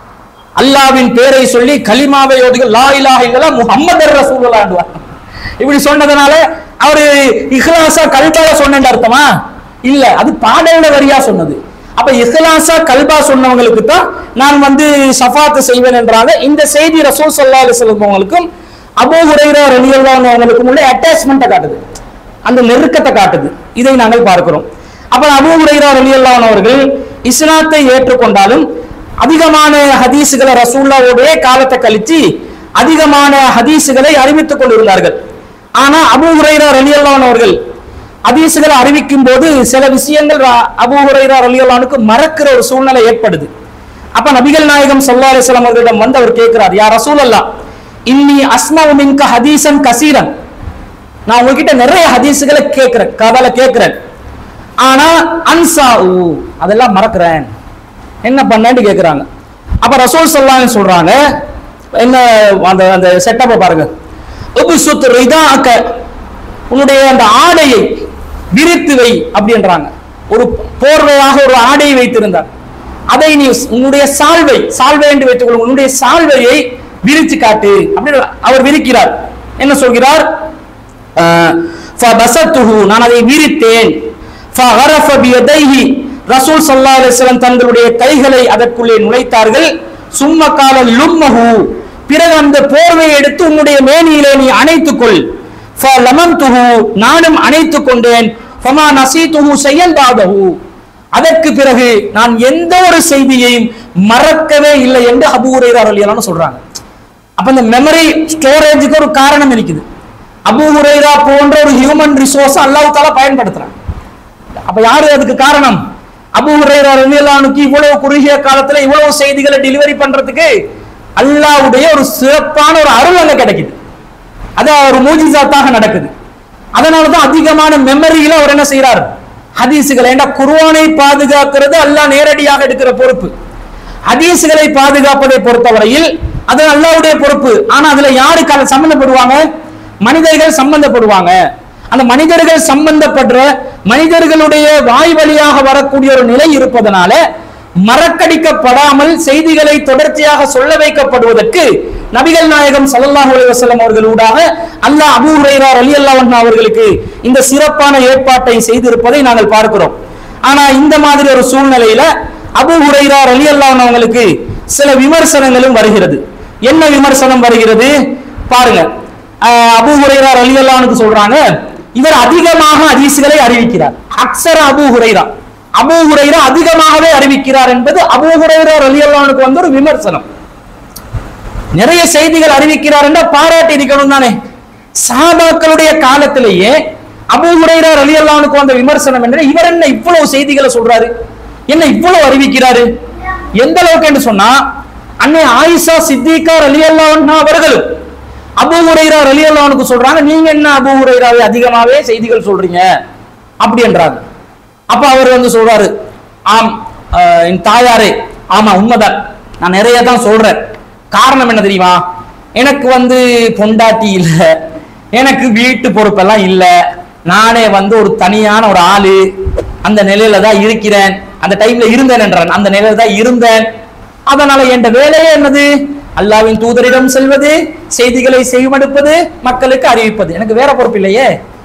அல்லாவின் பேரை சொல்லி கலிமாவை ஓதுகள் லா இலாஹ இல்லல்லாஹ் முஹம்மதர் ரசூலுல்லாஹ் இப்படி சொன்னதுனால அவரு இஹ்லாஸா கல்பால சொன்னேன்னு அர்த்தமா இல்ல அது பாடல்ல வரியா சொன்னது அப்ப இஹ்லாஸா கல்பா சொன்னவங்களுக்கு தான் நான் வந்து ஷஃபாத்து செய்வேன் என்றாங்க இந்த செய்தி ரசூல் ஸல்லல்லாஹு அலைஹி வஸல்லம் அவங்களுக்கும் அபூ ஹுரைரா ரலியல்லாஹு அன்ஹு அவங்களுக்கும் உள்ள அட்டாச்மெண்ட்டை காட்டுது அந்த நெருக்கத்தை காட்டுது இதை நாங்கள் பார்க்கிறோம் அப்ப அபூ ஹுரைரா ரலியல்லாஹு அன்ஹு அவர்கள் இஸ்லாத்தை ஏற்றுக்கொண்டாலும் அதிகமான ஹதீஸுகளை ரசூல்லாவுடைய காலத்தை கழிச்சு அதிகமான ஹதீஸுகளை அறிவித்துக் கொண்டிருந்தார்கள் ஆனா அபூ ஹுரைரா ரலியல்லாஹு அன்ஹு அவர்கள் ஹதீஸுகளை அறிவிக்கும் போது சில விஷயங்கள் ர- அபூ ஹுரைரா ரலியல்லாஹுக்கு மறக்கிற ஒரு சூழ்நிலை ஏற்படுது அப்ப நபிகள் நாயகம் ஸல்லல்லாஹு அலைஹி வஸல்லம் அவர்களிடம் வந்து அவர் கேட்கிறார் யா ரசூலல்லாஹ் இன்னி அஸ்மஉ மின்க ஹதீஸன் கசீரன் நான் உங்ககிட்ட நிறைய ஹதீஸுகளை கேட்கிறேன் கவல கேட்கிறேன் ஆனா அன்சா அதெல்லாம் மறக்கிறேன் என்ன பண்ணேன்னு கேக்குறாங்க அப்ப ரசூல் ஸல்லல்லாஹு சொல்றாங்க என்ன அந்த அந்த செட்டப்பை பாருங்க உபுசுத் ரிதாஅக உன்னுடைய அந்த ஆடையை விரித்து வை அப்படின்றாங்க ஒரு போர்வையாக ஒரு ஆடையை வைத்திருந்தார் அதை நீ உன்னுடைய சால்வை சால்வை என்று வைத்துக் கொள்ளுங்கள் உன்னுடைய சால்வையை விரிச்சு காட்டு அப்படின்னு அவர் விரிக்கிறார் என்ன சொல்கிறார் ஆஹ், فَبَسَطْتُهُ நான் அதை விரித்தேன் فَغَرَفَ بِيَدَيْهِ ரசூல் ஸல்லல்லாஹு அலைஹி வஸல்லம் தங்களுடைய கைகளை அதற்குள்ளே நுழைத்தார்கள் சும்ம கால லும்மஹு பிறகு அந்த போர்வையை எடுத்து உன்னுடைய மேனியிலே நீ அணைத்துக் கொள் ஃபலமம்துஹு நானும் அணைத்துக் கொண்டேன் ஃபமா நசீதுஹு செய்யந்தாதஹு அதற்கு பிறகு நான் எந்த ஒரு செய்தியையும் மறக்கவே இல்லை என்று அபூ ஹுரைரா ரலியல்லாஹு சொல்றாங்க அப்ப இந்த மெமரி ஸ்டோரேஜுக்கு ஒரு காரணம் இருக்குது அபூ ஹுரைரா போன்ற ஒரு ஹியூமன் ரிசோர்ஸ் அல்லாஹ் தாலா பயன்படுத்துறான் அப்ப யாரு அதுக்கு காரணம் அபூ ஹுரைரா ரலியல்லாஹுக்கு இவ்வளவு குறுகிய காலத்துல இவ்வளவு செய்திகளை டெலிவரி பண்றதுக்கு அல்லாஹ்வுடைய ஒரு சிறப்பான ஒரு அருள் அங்க கிடைக்குது அது ஒரு மூஜிசாத்தாக நடக்குது அதனால தான் அதிகமான மெமரியில அவர் என்ன செய்யறாரு ஹதீஸுகளை ஏண்டா குர்ஆனை பாதுகாக்கிறது அல்லாஹ் நேரடியாக எடுக்கிற பொறுப்பு ஹதீஸுகளை பாதுகாப்பதை பொறுத்தவரையில் அது அல்லாஹ்வுடைய பொறுப்பு ஆனா அதுல யாரு கல- சம்பந்தப்படுவாங்க மனிதர்கள் சம்பந்தப்படுவாங்க அந்த மனிதர்கள் சம்பந்தப்படுற மனிதர்களுடைய வாய் வழியாக வரக்கூடிய ஒரு நிலை இருப்பதனால மறக்கடிக்கப்படாமல் செய்திகளை தொடர்ச்சியாக சொல்ல வைக்கப்படுவதற்கு நபிகள் நாயகம் ஸல்லல்லாஹு அலைஹி வஸல்லம் அவர்களூடாக அல்லாஹ் அபூ ஹுரைரா ரலியல்லாஹு அன்ஹு அவர்களுக்கு இந்த சிறப்பான ஏற்பாட்டை செய்திருப்பதை நாங்கள் பார்க்கிறோம் ஆனா இந்த மாதிரி ஒரு சூழ்நிலையில அபூ ஹுரைரா ரலியல்லாஹு அன்ஹு அவங்களுக்கு சில விமர்சனங்களும் வருகிறது என்ன விமர்சனம் வருகிறது பாருங்க அஹ் அபூ ஹுரைரா ரலியல்லாஹு அன்ஹு சொல்றாங்க இவர் அதிகமாக ஹதீஸ்களை அறிவிக்கிறார் அக்ஸர அபூ ஹுரைரா அபூ ஹுரைரா அதிகமாகவே அறிவிக்கிறார் என்பது அபூ ஹுரைரா ரலியல்லாஹு அன்ஹுக்கு வந்து ஒரு விமர்சனம் நிறைய செய்திகள் அறிவிக்கிறார் என்ற பாராட்டி இருக்கணும் தானே சஹாபாக்களுடைய காலத்திலேயே அபூ ஹுரைரா ரலியல்லாஹு அன்ஹுக்கு வந்த விமர்சனம் என்ன இவர் என்ன இவ்வளவு செய்திகளை சொல்றாரு என்ன இவ்வளவு அறிவிக்கிறாரு எந்த அளவுக்கு என்று சொன்னா அன்னை ஆயிஷா சித்திகா ரலியல்லாஹு அன்ஹா அவர்களும் அபூ ஹுரைரா ரலியல்லாஹு அன்ஹுக்கு சொல்றாங்க நீங்க என்ன அபூ ஹுரைராவை அதிகமாவே செய்திகள் சொல்றீங்க அப்படி என்றாங்க அப்ப அவர் வந்து சொல்றாரு ஆம் அஹ், என் தாயாரே ஆமா உண்மைதான் நான் நிறைய தான் சொல்றேன் காரணம் என்ன தெரியுமா எனக்கு வந்து பொண்டாட்டி இல்ல எனக்கு வீட்டு பொறுப்பெல்லாம் இல்ல நானே வந்து ஒரு தனியான ஒரு ஆளு அந்த நிலையில தான் இருக்கிறேன் அந்த டைம்ல இருந்தேன் என்றான் அந்த நிலையில தான் இருந்தேன் அதனால என் வேலையே என்னது அல்லாவின் தூதரிடம் செல்வது செய்திகளை செய்வெடுப்பது மக்களுக்கு அறிவிப்பது எனக்கு வேற பொறுப்பு இல்லையே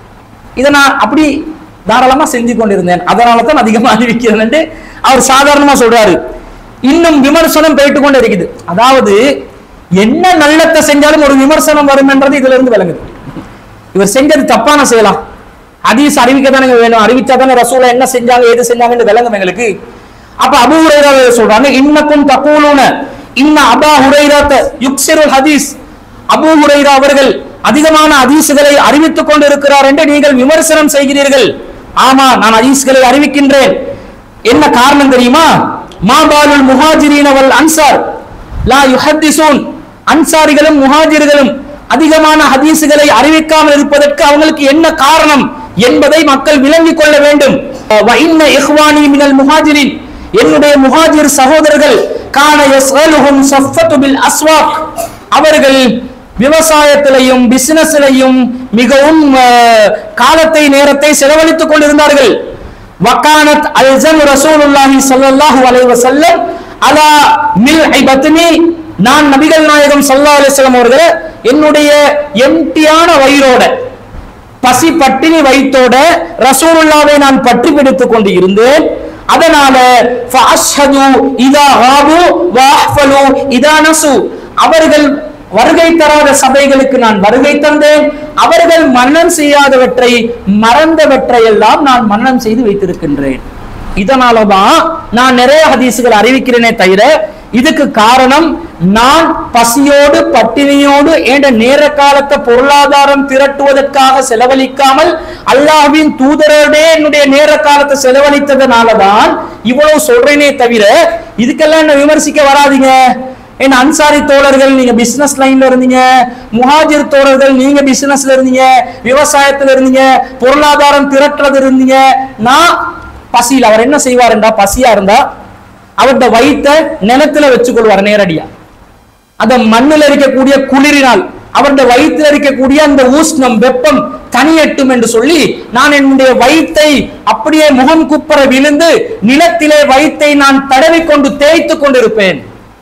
இதை நான் அப்படி தாராளமா செஞ்சு கொண்டிருந்தேன் அதனால தான் அதிகமா அறிவிக்கிறேன் அவர் சாதாரணமா சொல்றாரு இன்னும் விமர்சனம் போயிட்டு கொண்டு இருக்குது அதாவது என்ன நல்லத்தை செஞ்சாலும் ஒரு விமர்சனம் வரும் என்றது இதுல இருந்து விளங்குது இவர் செஞ்சது தப்பான செய்யலாம் ஹதீஸ் அறிவிக்க தானே வேணும் அறிவிச்சா தானே ரசூலா என்ன செஞ்சாங்க ஏது செஞ்சாங்கன்னு விளங்கும் எங்களுக்கு அப்ப அபு ஹுரைரா சொல்றாங்க இன்னக்கும் தகூலுன இன்ன அபா ஹுரைரா யுக்ஸிருல் ஹதீஸ் அபூ ஹுரைரா அவர்கள் அதிகமான ஹதீஸ்களை அறிவித்துக் கொண்டிருக்கிறார் என்று நீங்கள் விமர்சனம் செய்கிறீர்கள் ஆமா நான் ஹதீஸ்களை அறிவிக்கின்றேன் என்ன காரணம் தெரியுமா மாபாலுல் முஹாஜிரீன் அவல் அன்சார் லா யுஹத்திசூன் அன்சாரிகளும் முஹாஜிர்களும் அதிகமான ஹதீசுகளை அறிவிக்காமல் இருப்பதற்கு அவங்களுக்கு என்ன காரணம் என்பதை மக்கள் விளங்கிக் கொள்ள வேண்டும் வ இன்ன இஹ்வானி மினல் முஹாஜிரின் என்னுடைய முஹாஜிர் சகோதரர்கள் கான யஸ்அலுஹும் ஸஃபத்து பில் அஸ்வாக் அவர்கள் விவசாயத்திலையும் பிசினஸ்லையும் மிகவும் அஹ், காலத்தை நேரத்தை செலவழித்துக் கொண்டிருந்தார்கள் வக்கானத் அல்சம் ரசூலுல்லாஹி ஸல்லல்லாஹு அலைஹி வஸல்லம் அலா மில்ஹி பத்னி நான் நபிகள் நாயகம் ஸல்லல்லாஹு அலைஹி வஸல்லம் அவர்களே என்னுடைய எம்டியான வயிறோட பசி பட்டினி வயிற்றோட ரசூலுல்லாவை நான் பற்றி பிடித்துக் கொண்டு இருந்தேன் அதனால ஃபஅஷ்ஹது இதா ஹாபு வஅஹ்ஃபலு இதா நசு அவர்கள் வருகை தராத சபைகளுக்கு நான் வருகை தந்தேன் அவர்கள் மன்னன் செய்யாதவற்றை மறந்தவற்றை எல்லாம் நான் மன்னன் செய்து வைத்திருக்கின்றேன் இதனாலதான் நான் நிறைய ஹதீசுகள் அறிவிக்கிறேனே தவிர இதுக்கு காரணம் நான் பசியோடு பட்டினியோடு என்ற நேர காலத்தை பொருளாதாரம் திரட்டுவதற்காக செலவழிக்காமல் அல்லாஹ்வின் தூதரோட என்னுடைய நேர காலத்தை செலவழித்ததுனாலதான் இவ்வளவு சொல்றேனே தவிர இதுக்கெல்லாம் என்ன விமர்சிக்க வராதீங்க என் அன்சாரி தோழர்கள் நீங்க பிசினஸ் லைன்ல இருந்தீங்க முஹாஜிர் தோழர்கள் நீங்க பிசினஸ்ல இருந்தீங்க விவசாயத்துல இருந்தீங்க பொருளாதாரம் திரட்டுறது இருந்தீங்க நான் பசியில் அவர் என்ன செய்வாருண்டா பசியா இருந்தா அவருடைய வயித்தை நிலத்துல வச்சுக்கொள்வார் நேரடியா அந்த மண்ணில் இருக்கக்கூடிய குளிரினால் அவருடைய வயிற்றில் இருக்கக்கூடிய அந்த ஊஷ்ணம் வெப்பம் தனியட்டும் என்று சொல்லி நான் என்னுடைய வயித்தை அப்படியே முகம் குப்பர விழுந்து நிலத்திலே வயித்தை நான் தடவிக்கொண்டு தேய்த்து கொண்டிருப்பேன்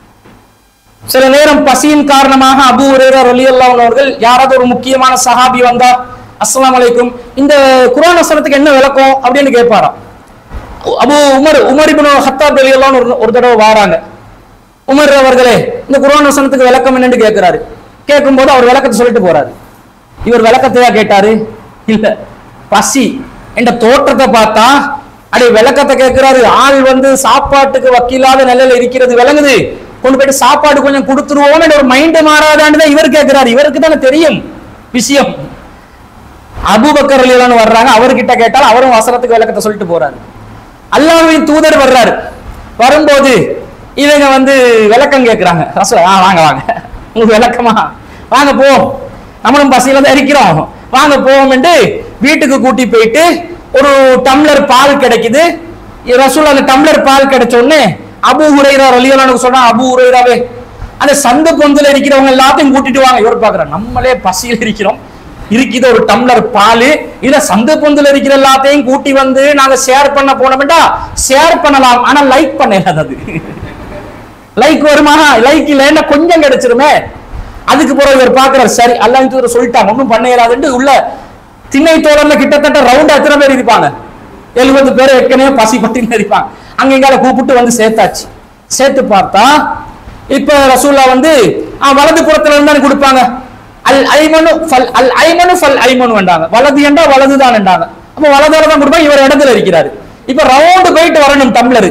சில நேரம் பசியின் காரணமாக அபு ஹுரைரா ரலியல்லாஹு அன்ஹு அவர்கள் யாராவது ஒரு முக்கியமான சஹாபி வந்தா அஸ்ஸலாமு அலைக்கும் இந்த குர்ஆன் வசனத்துக்கு என்ன விளக்கம் அப்படின்னு கேட்பாராம் Abu Umar Umar ibn Khattab ரலியல்லாஹு அன்ஹு ஒரு ஒரு தடவை வாராங்க உமர் அவர்களே இந்த குர்ஆன் வசனத்துக்கு விளக்கம் என்னன்னு கேட்கிறாரு கேட்கும்போது அவர் விளக்கத்தை சொல்லிட்டு போறாரு இவர் விளக்கத்தையா கேட்டாரு இல்ல பசி என்ற தோற்றத்தை பார்த்தா அடே விளக்கத்தை கேட்கிறாரு ஆள் வந்து சாப்பாட்டுக்கு வக்கீலாத நிலையில இருக்கிறது விளங்குது கொண்டு போயிட்டு சாப்பாடு கொஞ்சம் கொடுத்துருவோம் ஒரு மைண்ட் மாறாதான்னு தான் இவர் கேட்கிறாரு இவருக்கு தானே தெரியும் விஷயம் அபூபக்கர் ரலியல்லாஹு வர்றாங்க அவர்கிட்ட கேட்டால் அவரும் வசனத்துக்கு விளக்கத்தை சொல்லிட்டு போறாரு அல்லாஹ்வின் தூதர் வர்றாரு வரும்போது இவங்க வந்து விளக்கம் கேட்கிறாங்க ரசூல் ஆ வாங்க வாங்க உங்களுக்கு விளக்கமா வாங்க போ நம்மளும் பசியில தான் இருக்கிறோம் வாங்க போவோம்ட்டு வீட்டுக்கு கூட்டி போயிட்டு ஒரு டம்ளர் பால் கிடைக்குது ரசூல் அந்த டம்ளர் பால் கிடைச்ச உடனே அபு ஹுரைரா ரலியல்லாஹு சொன்னா அபு ஹுரைராவே அந்த சந்து பொந்துல இருக்கிறவங்க எல்லாத்தையும் கூட்டிட்டு வாங்க இவர் பாக்குறார் நம்மளே பசியில் இருக்கிறோம் இருக்குது ஒரு டம்ளர் பால் இல்ல சந்து பொந்துல இருக்கிற எல்லாத்தையும் கூட்டி வந்து நாங்க ஷேர் பண்ண போனோம்டா ஷேர் பண்ணலாம் ஆனா லைக் பண்ணல அது லைக் வருமா லைக் இல்லைன்னா கொஞ்சம் கிடைச்சிருமே அதுக்கு பிறகு இவர் பாக்குறாரு சரி அல்லாஹ் தூதர் சொல்லிட்டாங்க ஒன்றும் பண்ண இயலாதுன்னு உள்ள திண்ணை தோழர்ல கிட்டத்தட்ட ரவுண்ட் எத்தனை பேர் இருப்பாங்க எழுபது பேர் ஏற்கனவே பசி பட்டின்னு இருப்பாங்க அங்க எங்கால கூப்பிட்டு வந்து சேர்த்தாச்சு சேர்த்து பார்த்தா இப்ப ரசூல்லா வந்து ஆ, வலது புறத்துல இருந்தானே கொடுப்பாங்க அல் ஐமனு ஃபல் அல் ஐமனு ஃபல் ஐமனு வேண்டாங்க வலது என்றா வலது தான் என்றாங்க அப்ப வலதால தான் கொடுப்பாங்க இவர் இடத்துல இருக்கிறாரு இப்ப ரவுண்டு போயிட்டு வரணும் டம்ளரு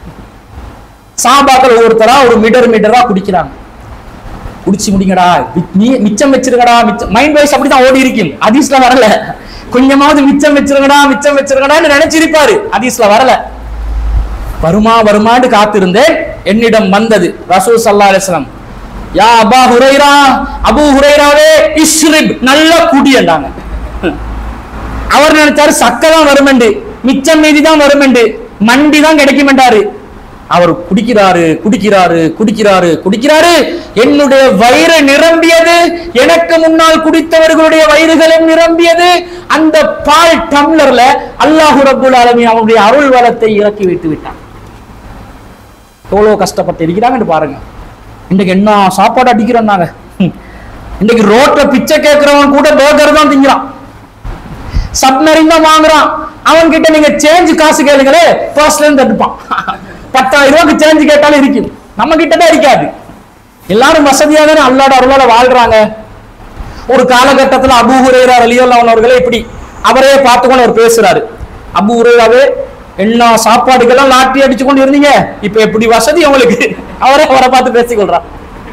சாபாக்கள் ஒவ்வொருத்தரா ஒரு மீட்டர் மீட்டரா குடிக்கிறாங்க குடிச்சு முடிங்கடா மி- நீ- மிச்சம் வச்சிருங்கடா மிச்சம் மைண்ட் வைஸ் அப்படிதான் ஓடி இருக்கும் ஹதீஸ்ல வரல கொஞ்சமாவது மிச்சம் வச்சிருங்கடா மிச்சம் வச்சிருங்கடான்னு நினைச்சிருப்பாரு ஹதீஸ்ல வரல வருமா வருமான்னு காத்திருந்தேன் என்னிடம் வந்தது ரசூல் சல்லா அலிஸ்லாம் யா அபா ஹுரைரா அபு ஹுரைராவே இஸ்ரிப் நல்லா குடியண்டாங்க அவர் நினைச்சாரு சக்கை தான் வருமெண்டு மிச்சம் மீதி தான் வருமெண்டு மண்டி தான் கிடைக்குமென்றாரு அவர் குடிக்கிறாரு குடிக்கிறாரு குடிக்கிறாரு குடிக்கிறாரு என்னுடைய வயிறு நிரம்பியது எனக்கு முன்னால் குடித்தவர்களுடைய வயிறுகளும் நிரம்பியது அந்த பால் டம்ளர்ல அல்லாஹு ரப்புல் ஆலமீன் அவனுடைய அருள் வளத்தை இறக்கி விட்டு விட்டான் எவ்வளவு கஷ்டப்பட்டு இருக்கிறாங்கன்னு பாருங்க இன்னைக்கு என்ன சாப்பாடு அடிக்கிறோம் நாங்க ஹம். இன்னைக்கு ரோட்ல பிச்சை கேட்கிறவன் கூட பர்கர் தான் திங்கிறான் சப்மரின் தான் வாங்குறான் அவன் கிட்ட நீங்க சேஞ்ச் காசு கேளுங்களே பர்ஸ்ல இருந்து எடுப்பான் பத்தாயிரம் ரூபாய்க்கு சேஞ்ச் கேட்டாலும் இருக்கும் நம்ம கிட்ட தான் இருக்காது எல்லாரும் வசதியா தானே அல்லாட அருளால வாழ்றாங்க ஒரு காலகட்டத்துல அபூ ஹுரைரா ரலியல்லாஹு அவர்களே இப்படி அவரே பார்த்துக்கொண்டு அவர் பேசுறாரு அபூ ஹுரைராவே எல்லா சாப்பாடுக்கெல்லாம் லாட்டி அடிச்சு கொண்டு இருந்தீங்க இப்ப எப்படி வசதி உங்களுக்கு அவரே அவரை பார்த்து பேசிக்கொள்றார்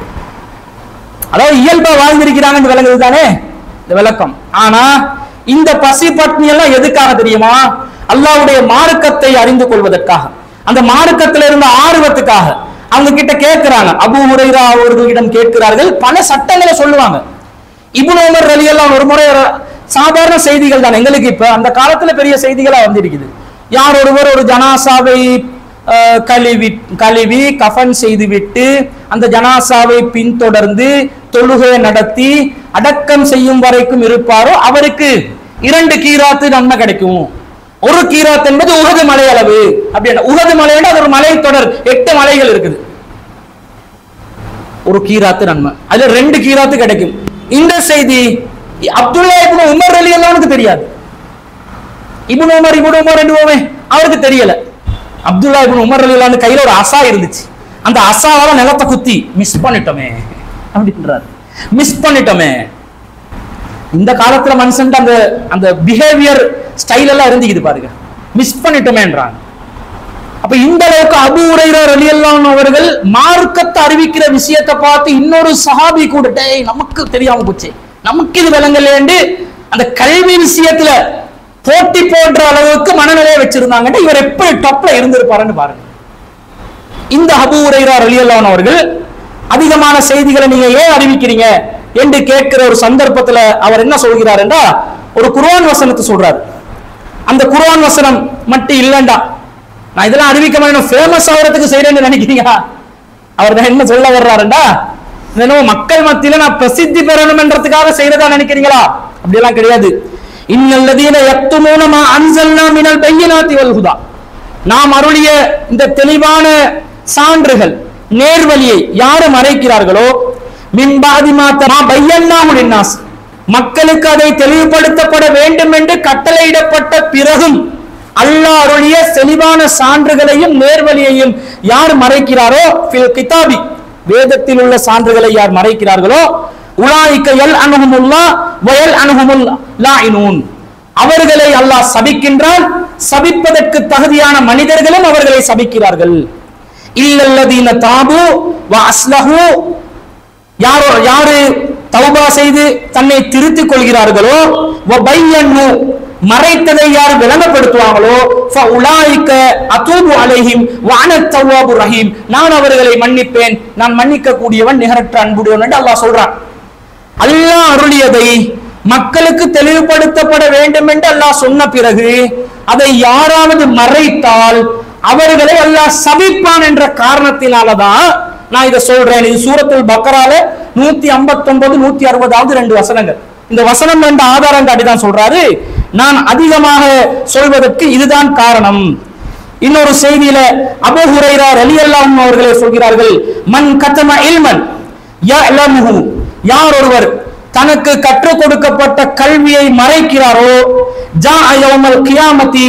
அதாவது இயல்பா வாழ்ந்திருக்கிறாங்கன்னு விளங்குது தானே இந்த விளக்கம் ஆனா இந்த பசி பட்னி எல்லாம் எதுக்காக தெரியுமா அல்லாஹ்வுடைய மார்க்கத்தை அறிந்து கொள்வதற்காக அந்த மார்க்கத்துல இருந்த ஆர்வத்துக்காக அவங்க கிட்ட கேட்கிறாங்க அபூ ஹுரைரா அவர்களிடம் கேட்கிறார்கள் பல சட்டங்களை சொல்லுவாங்க இப்னு உமர் ரலியல்லாஹு ஒரு முறை சாதாரண செய்திகள் தான் எங்களுக்கு இப்ப அந்த காலத்துல பெரிய செய்திகளா வந்திருக்குது யார் ஒருவர் ஒரு ஜனாசாவை அஹ், கழுவி கழுவி கஃன் செய்துவிட்டு அந்த ஜனாசாவை பின்தொடர்ந்து தொழுகை நடத்தி அடக்கம் செய்யும் வரைக்கும் இருப்பாரோ அவருக்கு இரண்டு கீராத்து நன்மை கிடைக்கும் ஒரு கீராத் என்பது உகது மலை அளவு அப்படின்னா உகது மலைன்னா அது ஒரு மலை தொடர் எட்டு மலைகள் இருக்குது ஒரு கீராத்து நன்மை அதுல ரெண்டு கீராத்து கிடைக்கும் இந்த செய்தி அப்துல்லா இப்னு உமர் அலி அல்லாவுக்கு தெரியாது இப்னு உமர் இப்னு உமர் ரெண்டு உமே அவருக்கு தெரியல அப்துல்லா இப்னு உமர் அலி அல்லான்னு கையில ஒரு அசா இருந்துச்சு அந்த அசாவால நிலத்தை குத்தி மிஸ் பண்ணிட்டோமே அப்படின்றாரு மிஸ் பண்ணிட்டோமே இந்த காலத்துல மனுஷன் அந்த அந்த பிஹேவியர் ஸ்டைல் எல்லாம் இருந்துக்குது பாருங்க மிஸ் பண்ணிட்டோமேன்றாங்க அப்ப இந்த அளவுக்கு அபு உரைரா ரலியல்லாஹு அவர்கள் மார்க்கத்தை அறிவிக்கிற விஷயத்தை பார்த்து இன்னொரு சஹாபி கூட டேய் நமக்கு தெரியாம போச்சு நமக்கு இது விளங்கலேண்டு அந்த கல்வி விஷயத்துல போட்டி போடுற அளவுக்கு மனநிலையை வச்சிருந்தாங்கன்னா இவர் எப்படி டப்ல இருந்திருப்பாருன்னு பாருங்க இந்த அபு உரைரா ரலியல்லாஹு அவர்கள் அதிகமான செய்திகளை நீங்க ஏன் அறிவிக்கிறீங்க என்று கேட்கிற ஒரு சந்தர்ப்பத்துல அவர் என்ன சொல்கிறார் என்றா ஒரு குர்ஆன் வசனத்தை சொல்றாரு அந்த குர்ஆன் வசனம் மட்டும் இல்லண்டா நான் இதெல்லாம் அறிவிக்க மாட்டேன் ஃபேமஸ் ஆகிறதுக்கு செய்யறேன்னு நினைக்கிறீங்க அவர் தான் என்ன சொல்ல வர்றாருண்டா என்னமோ மக்கள் மத்தியில நான் பிரசித்தி பெறணும்ன்றதுக்காக செய்யறதா நினைக்கிறீங்களா அப்படியெல்லாம் கிடையாது இன்னல்லதீன யக்துமூன மா அன்சல்னா மினல் பையினாத்தி வல் ஹுதா நாம் அருளிய இந்த தெளிவான சான்றுகள் நேர்வழியை யாரு மறைக்கிறார்களோ மின்பாதி மாத்தமா பையன்னா மக்களுக்கு அதை தெளிவுபடுத்தப்பட வேண்டும் என்று கட்டளையிடப்பட்ட பிறகும் அல்லாஹ் அருளிய தெளிவான சான்றுகளையும் நேர்வழியையும் யார் மறைக்கிறாரோ ஃபில் கிதாபி வேதத்தில் உள்ள சான்றுகளை யார் மறைக்கிறார்களோ உலாய்க்க எல் அணுகுமுல்லா வயல் அணுகுமுல் லாயினூன் அவர்களை அல்லாஹ் சபிக்கின்றான் சபிப்பதற்கு தகுதியான மனிதர்களும் அவர்களை சபிக்கிறார்கள் இல்லல்லதீன தாபு வ அஸ்லஹு யாரோ யாரு தௌபா செய்து தன்னை திருத்திக் கொள்கிறார்களோ வ பையன்னு மறைத்ததை யார் விளங்கப்படுத்துவாங்களோ ஃபஉலாயிக அதூபு அலைஹிம் வ அன தவ்வாபு ரஹீம் நான் அவர்களை மன்னிப்பேன் நான் மன்னிக்க கூடியவன் நிகரற்ற அன்புடையவன் என்று அல்லாஹ் சொல்றான் அல்லாஹ் அருளியதை மக்களுக்கு தெளிவுபடுத்தப்பட வேண்டும் என்று அல்லாஹ் சொன்ன பிறகு அதை யாராவது மறைத்தால் அவர்களை அல்லாஹ் சபிப்பான் என்ற காரணத்தினாலதான் நான் இதை சொல்றேன் இது சூரத்துல் பக்கரால நூத்தி ஐம்பத்தி ஒன்பது நூத்தி அறுபதாவது ரெண்டு வசனங்கள் இந்த வசனம் என்ற ஆதாரம் காட்டி தான் சொல்றாரு நான் அதிகமாக சொல்வதற்கு இதுதான் காரணம் இன்னொரு செய்தியில அபூ ஹுரைரா ரலியல்லாஹு அவர்களே சொல்கிறார்கள் மன் கத்தம இல்மன் யஅலமுஹு யார் ஒருவர் தனக்கு கற்றுக் கொடுக்கப்பட்ட கல்வியை மறைக்கிறாரோ ஜா யௌமல் கியாமத்தி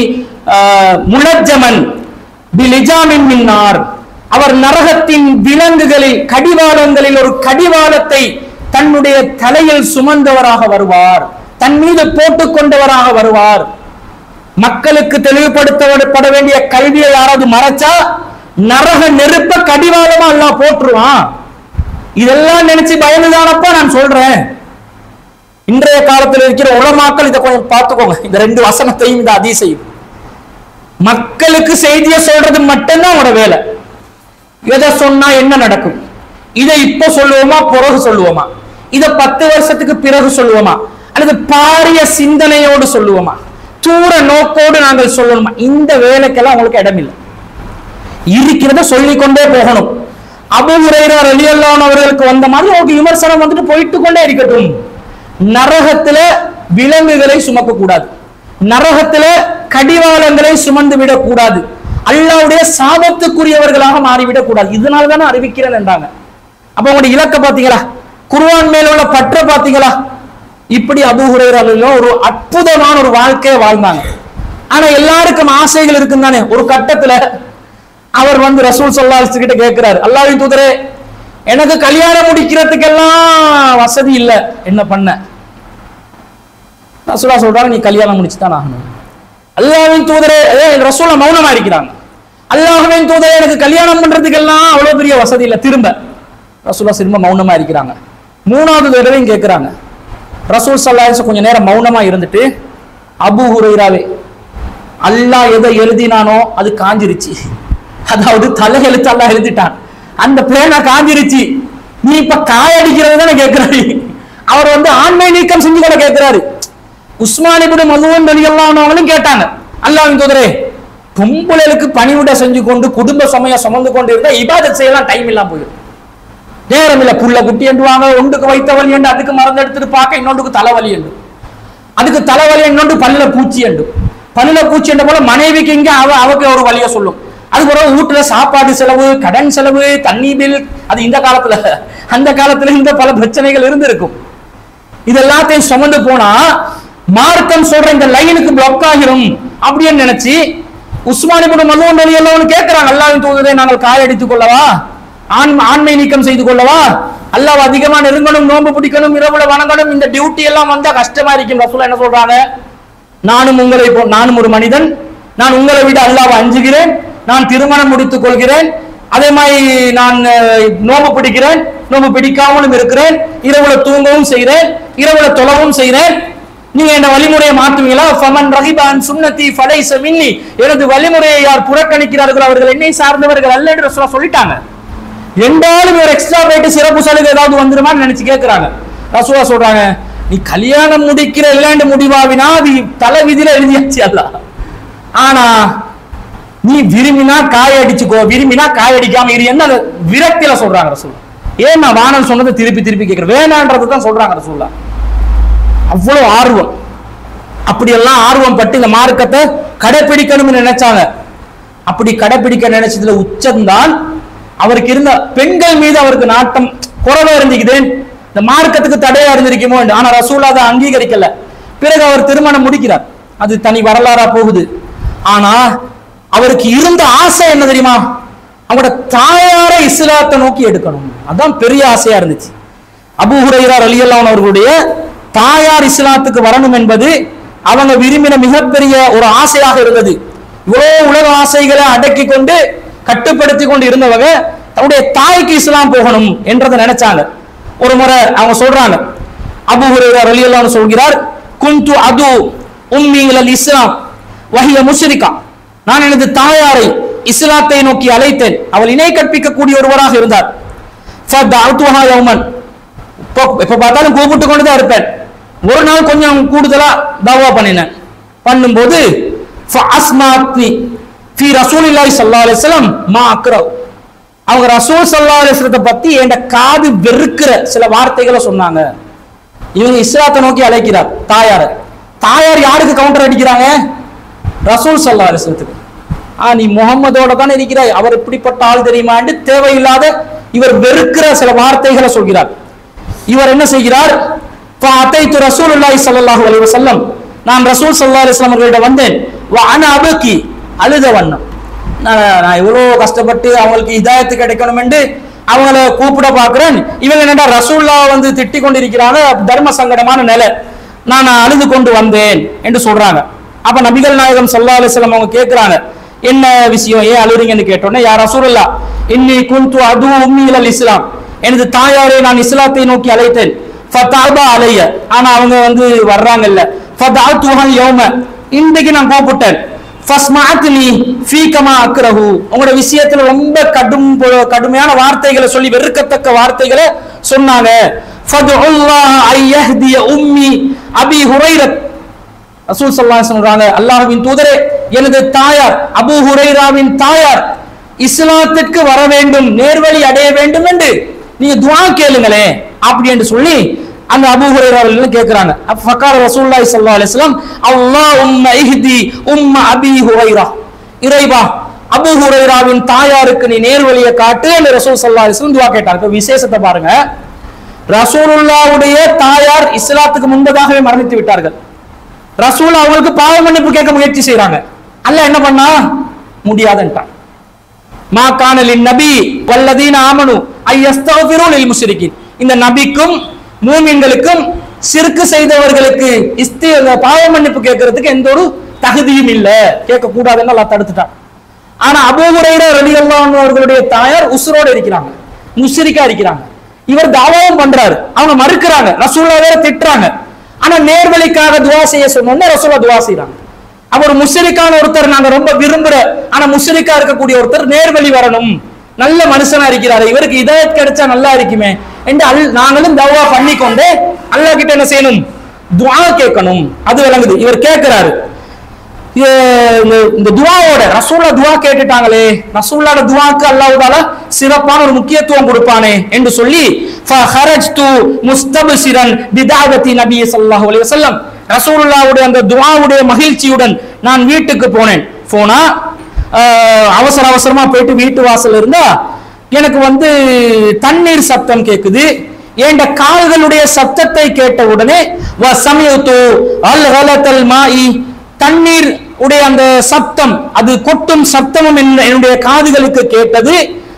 முலஜமன் பிலிஜாமின் மின்னார் அவர் நரகத்தின் விலங்குகளில் கடிவாளங்களில் ஒரு கடிவாளத்தை தன்னுடைய தலையில் சுமந்தவராக வருவார் தன் மீது போட்டுக் கொண்டவராக வருவார் மக்களுக்கு தெளிவுபடுத்தப்பட வேண்டிய கல்வியை யாராவது மறைச்சா நரக நெருப்ப கடிவாளமா எல்லாம் போட்டுருவான் இதெல்லாம் நினைச்சு பயந்துதானப்பா நான் சொல்றேன் இன்றைய காலத்தில் இருக்கிற உலமாக்கள் இதை கொஞ்சம் பார்த்துக்கோங்க இந்த ரெண்டு வசனத்தையும் இந்த அதிசயம் மக்களுக்கு செய்தியை சொல்றது மட்டும்தான் உங்களோட வேலை எதை சொன்னா என்ன நடக்கும் இதை இப்ப சொல்லுவோமா பிறகு சொல்லுவோமா இத பத்து வருஷத்துக்கு பிறகு சொல்லுவோமா அல்லது பாரிய சிந்தனையோடு சொல்லுவோமா தூர நோக்கோடு நாங்கள் சொல்லணுமா இந்த வேலைக்கெல்லாம் உங்களுக்கு இடமில்லை இருக்கிறத சொல்லிக்கொண்டே போகணும் அபு ஹுரைரா ரலியல்லாஹு அவர்களுக்கு வந்த மாதிரி உங்களுக்கு விமர்சனம் வந்துட்டு போயிட்டு கொண்டே இருக்கட்டும் நரகத்துல விலங்குகளை சுமக்க கூடாது நரகத்துல கடிவாளங்களை சுமந்து விடக்கூடாது அல்லாவுடைய சாபத்துக்குரியவர்களாக மாறிவிடக் கூடாது இதனால தானே அறிவிக்கிறேன் என்றாங்க அப்ப உங்களுடைய இலக்க பாத்தீங்களா குர்ஆன் மேல உள்ள பற்ற பாத்தீங்களா இப்படி அபு ஹுரைரா ஒரு அற்புதமான ஒரு வாழ்க்கையை வாழ்ந்தாங்க ஆனா எல்லாருக்கும் ஆசைகள் இருக்கும் தானே ஒரு கட்டத்துல அவர் வந்து ரசூல் சல்லாஹ் கிட்ட கேட்கிறாரு அல்லாஹ்வின் தூதரே எனக்கு கல்யாணம் முடிக்கிறதுக்கெல்லாம் வசதி இல்ல என்ன பண்ண ரசூலா சொல்றாங்க நீ கல்யாணம் முடிச்சு தான் ஆகணும் அல்லாஹ்வின் தூதரே ஏ, ரசூலா மௌனமா இருக்கிறாங்க அல்லாஹ்வின் தூதரே எனக்கு கல்யாணம் பண்றதுக்கெல்லாம் அவ்வளவு பெரிய வசதி இல்ல திரும்ப ரசூலா திரும்ப மௌனமா இருக்கிறாங்க மூணாவது தடவையும் கேட்கிறாங்க ரசூல் சல்லாஹ் கொஞ்ச நேரம் மௌனமா இருந்துட்டு அபு ஹுரைராவே அல்லாஹ் எதை எழுதினானோ அது காஞ்சிருச்சு அதாவது தலையெழுத்து அல்லாஹ் எழுதிட்டான் அந்த பேனா காஞ்சிருச்சு நீ இப்ப காயடிக்கிறது தானே கேட்கிறாரு அவர் வந்து ஆண்மை நீக்கம் செஞ்சு கூட கேட்கிறாரு உஸ்மானிபுடு மதுவன் வெளியெல்லாம் கேட்டாங்க அல்லாஹ்வின் தூதரே பொம்பளைகளுக்கு பணிவிட செஞ்சு கொண்டு குடும்ப சுமைய சுமந்து கொண்டு இருந்தா இபாதத் செய்யலாம் டைம் இல்லாம போயிடும் நேரம் இல்ல புள்ள குட்டி என்றுவாங்க ஒன்றுக்கு வைத்த வலி என்று அதுக்கு மறந்து எடுத்துட்டு பார்க்க இன்னொன்றுக்கு தலைவலி என்று அதுக்கு தலைவலி இன்னொன்று பல்லுல பூச்சி என்று பல்லுல பூச்சி என்ற போல மனைவிக்கு இங்க அவ அவக்கு ஒரு வழிய சொல்லும் அது பிறகு வீட்டுல சாப்பாடு செலவு கடன் செலவு தண்ணி பில் அது இந்த காலத்துல அந்த காலத்துல இந்த பல பிரச்சனைகள் இருந்திருக்கும் இது எல்லாத்தையும் சுமந்து போனா மார்க்கம் சொல்ற இந்த லைனுக்கு பிளாக் ஆகிரும் அப்படின்னு நினைச்சு உஸ்மானி கூட மதுவன் வழி எல்லாம் கேட்கிறாங்க அல்லாவின் தூதரை நாங்கள் காயடித்துக் கொள்ளவா ஆண் ஆண்மை நீக்கம் செய்து கொள்ளவா அல்லாஹ் அதிகமா நெருங்கணும் நோன்பு பிடிக்கணும் இரவுல வணங்கணும் இந்த டியூட்டி எல்லாம் வந்தா கஷ்டமா இருக்கும் ரசூலா என்ன சொல்றாங்க நானும் உங்களை போ நானும் ஒரு மனிதன் நான் உங்களை விட அல்லாஹ்வை அஞ்சுகிறேன் நான் திருமணம் முடித்துக் கொள்கிறேன் அதே மாதிரி நான் அஹ், நோன்பு பிடிக்கிறேன் நோன்பு பிடிக்காமலும் இருக்கிறேன் இரவுல தூங்கவும் செய்கிறேன் இரவுல தொழவும் செய்கிறேன் நீங்க என்ன வழிமுறையை மாத்துவீங்களா ஃபமன் ரஹிபான் சுன்னதி ஃபலைஸ மின்னி எனது வழிமுறையை யார் புறக்கணிக்கிறார்களோ அவர்கள் என்னை சார்ந்தவர்கள் அல்ல என்று ரசூலா சொல்லிட்டாங்க ரெண்டாலும் ஒரு எக்ஸ்ட்ரா போயிட்டு சிறப்பு சலுகை ஏதாவது வந்துருமான்னு நினைச்சு கேட்கிறாங்க ரசூலா சொல்றாங்க நீ கல்யாணம் முடிக்கிற இல்லாண்டு முடிவாவினா அது தலை விதியில எழுதியாச்சு அல்ல ஆனா நீ விரும்பினா காய அடிச்சுக்கோ விரும்பினா காய அடிக்காம இரு என்ன விரக்தியில சொல்றாங்க ரசூல் ஏன் நான் வானல் சொன்னதை திருப்பி திருப்பி கேட்கிறேன் வேணான்றது தான் சொல்றாங்க ரசூல்லா அவ்வளவு ஆர்வம் அப்படியெல்லாம் ஆர்வம் பட்டு இந்த மார்க்கத்தை கடைபிடிக்கணும்னு நினைச்சாங்க அப்படி கடைபிடிக்க நினைச்சதுல உச்சம்தான் அவருக்கு இருந்த பெண்கள் மீது அவருக்கு நாட்டம் குறைவா இருந்துக்குது இந்த மார்க்கத்துக்கு தடையா இருந்திருக்குமோ என்று. ஆனா ரசூலா அதை அங்கீகரிக்கல பிறகு அவர் திருமணம் முடிக்கிறார் அது தனி வரலாறா போகுது ஆனா அவருக்கு இருந்த ஆசை என்ன தெரியுமா அவங்களோட தாயாரை இஸ்லாத்தை நோக்கி எடுக்கணும் அதான் பெரிய ஆசையா இருந்துச்சு அபூ ஹுரைரா ரலியல்லாஹு அவர்களுடைய தாயார் இஸ்லாத்துக்கு வரணும் என்பது அவங்க விரும்பின மிகப்பெரிய ஒரு ஆசையாக இருந்தது இவ்வளவு உலக ஆசைகளை அடக்கி கொண்டு கட்டுப்படுத்தி கொண்டு இருந்தவங்க தன்னுடைய தாய்க்கு இஸ்லாம் போகணும் என்றதை நினைச்சாங்க ஒரு முறை அவங்க சொல்றாங்க அபூ ஹுரைரா ரலியல்லாஹு சொல்கிறார் குந்து அது உம்மி இலல் இஸ்லாம் வஹிய முஷ்ரிகா நான் எனது தாயாரை இஸ்லாத்தை நோக்கி அழைத்தேன் அவள் இணை கற்பிக்கக்கூடிய ஒருவராக இருந்தார் ஃபதஅத்துஹா யௌமன் இப்போ எப்ப பார்த்தாலும் கூப்பிட்டு கொண்டு தான் இருப்பேன் ஒரு நாள் கொஞ்சம் கூடுதலா தவா பண்ணினேன் பண்ணும்போது ஃபஅஸ்மாத்னி ஃபி ரசூலில்லாஹி ஸல்லல்லாஹு அலைஹி வஸல்லம் மா அக்ரவ் அவங்க ரசூல் ஸல்லல்லாஹு அலைஹி வஸல்லத்தை பத்தி என் காது வெறுக்கிற சில வார்த்தைகளை சொன்னாங்க இவங்க இஸ்லாத்தை நோக்கி அழைக்கிறார் தாயார் தாயார் யாருக்கு கவுண்டர் அடிக்கிறாங்க ரசூல் ஸல்லல்லாஹு அலைஹி வஸல்லத்துக்கு ஆ நீ முகம்மதோட தானே இருக்கிறாய் அவர் இப்படிப்பட்ட ஆள் தெரியுமான்னு தேவையில்லாத இவர் வெறுக்கிற சில வார்த்தைகளை சொல்கிறார் இவர் என்ன செய்கிறார் அத்தைத்து ரசூலுல்லாஹி ஸல்லல்லாஹு அலைஹி வஸல்லம் நான் ரசூல் ஸல்லல்லாஹு அலைஹி வஸல்லம் அவர்களிடம் வந்தேன் வ அன அபகி அழுத வண்ணம் நான் நான் இவ்வளோ கஷ்டப்பட்டு அவங்களுக்கு இதாயத்து கிடைக்கணும் என்று அவங்கள கூப்பிட பார்க்கிறேன் இவங்க என்னடா ரசூல்லா வந்து திட்டிக் கொண்டிருக்கிறாங்க தர்ம சங்கடமான நிலை நான் அழுது கொண்டு வந்தேன் என்று சொல்றாங்க அப்ப நபிகள் நாயகம் ஸல்லல்லாஹு அலைஹி வஸல்லம் அவங்க கேட்கிறாங்க என்ன விஷயம் ஏன் அழுறீங்கன்னு கேட்டோன்னே யார் ரசூலுல்லா இன்னி குந்து அது உம்மியில் இஸ்லாம் எனது தாயாரை நான் இஸ்லாத்தை நோக்கி அழைத்தேன் ஃபதாபா அலைய ஆனா அவங்க வந்து வர்றாங்கல்ல ஃபதாத்துஹல் யௌம இன்றைக்கு நான் கூப்பிட்டேன் ஃபஸ்மாத்னி ஃபீகமா அக்ரஹு உங்களோட விஷயத்துல ரொம்ப கடும் பொ- கடுமையான வார்த்தைகளை சொல்லி வெறுக்கத்தக்க வார்த்தைகளை சொன்னாங்க ஃபதுல்லாஹ ஐயஹ்திய உம்மி அபி ஹுரைரத் ரசூல் ஸல்லல்லாஹு அலைஹி வஸல்லம் சொல்றாங்க அல்லாஹ்வின் தூதரே எனது தாயார் அபூ ஹுரைராவின் தாயார் இஸ்லாத்திற்கு வர வேண்டும் நேர்வழி அடைய வேண்டும் என்று நீங்க துஆ கேளுங்களே அப்படி என்று சொல்லி அந்த அபூ ஹுரைரா அவர்கள் கேட்கிறாங்க அப்ப ஃபக்கார ரசூலுல்லாஹி ஸல்லல்லாஹு அலைஹி வஸல்லம் அல்லாஹும்ம இஹ்தி உம்ம அபி ஹுரைரா இறைவா அபூ ஹுரைராவின் தாயாருக்கு நீ நேர்வழியை காட்டு என்று ரசூல் ஸல்லல்லாஹு அலைஹி வஸல்லம் துஆ கேட்டார் இப்ப விசேஷத்தை பாருங்க ரசூலுல்லாவுடைய தாயார் இஸ்லாத்துக்கு முன்பதாகவே மரணித்து விட்டார்கள் ரசூல் அவங்களுக்கு பாவ மன்னிப்பு கேட்க முயற்சி செய்றாங்க அல்லாஹ் என்ன பண்ணா முடியாதுன்ட்டான் மா கானலின் நபி வல்லதீன ஆமனு ஐயஸ்தகஃபிரு லில் முஷ்ரிகின் இந்த நபிக்கும் மூமின்களுக்கும் சிறுக்கு செய்தவர்களுக்கு இஸ்தி பாவ மன்னிப்பு கேட்கறதுக்கு எந்த ஒரு தகுதியும் இல்ல கேட்க கூடாதுன்னு அல்லாஹ் தடுத்துட்டான் ஆனா அபூ ஹுரைரா ரலியல்லாஹு அன்ஹு அவர்களுடைய தாயார் உசுரோட இருக்கிறாங்க முஷ்ரிக்கா இருக்கிறாங்க இவர் தாவாவும் பண்றாரு அவங்க மறுக்கிறாங்க ரசூலா வேற திட்டுறாங்க ஆனா நேர்வழிக்காக துவா செய்ய சொன்னோம்னா ரசூலா துவா செய்றாங்க அப்ப ஒரு முஸ்லிக்கான ஒருத்தர் நாங்க ரொம்ப விரும்புற ஆனா முஸ்லிக்கா இருக்கக்கூடிய ஒருத்தர் நேர்வழி வரணும் நல்ல மனுஷனா இருக்கிறாரு இவருக்கு இதயத் கிடைச்சா நல்லா இருக்குமே என்று அல் நாங்களும் தவா பண்ணி கொண்டு அல்லாஹ் கிட்ட என்ன செய்யணும் துவா கேட்கணும் அது விளங்குது இவர் கேட்கிறாரு இது இந்த- இந்த துவாவோட ரசூலா துவா கேட்டுட்டாங்களே ரசூலாட துவாக்கு அல்லாஹ்வுதால சிறப்பான ஒரு முக்கியத்துவம் கொடுப்பானே என்று சொல்லி ஃபஹரஜ்து முஸ்தப்சிரன் பிதாவத்தி நபி ஸல்லல்லாஹு அலைஹி வஸல்லம் ரசூலுல்லாஹ்வுடைய அந்த துவாவுடைய மகிழ்ச்சியுடன் நான் வீட்டுக்கு போனேன் போனா ஆஹ், அவசர அவசரமா போயிட்டு வீட்டு வாசல் இருந்தா எனக்கு வந்து தண்ணீர் சத்தம் கேக்குது ஏண்ட கால்களுடைய சத்தத்தை கேட்ட உடனே வ சமயத்து அல் ஹலத்தல் மாஇ தண்ணீர் உடைய அந்த சப்தம் அது கொட்டும் சப்தமும் என்ன- என்னுடைய காதுகளுக்கு கேட்டது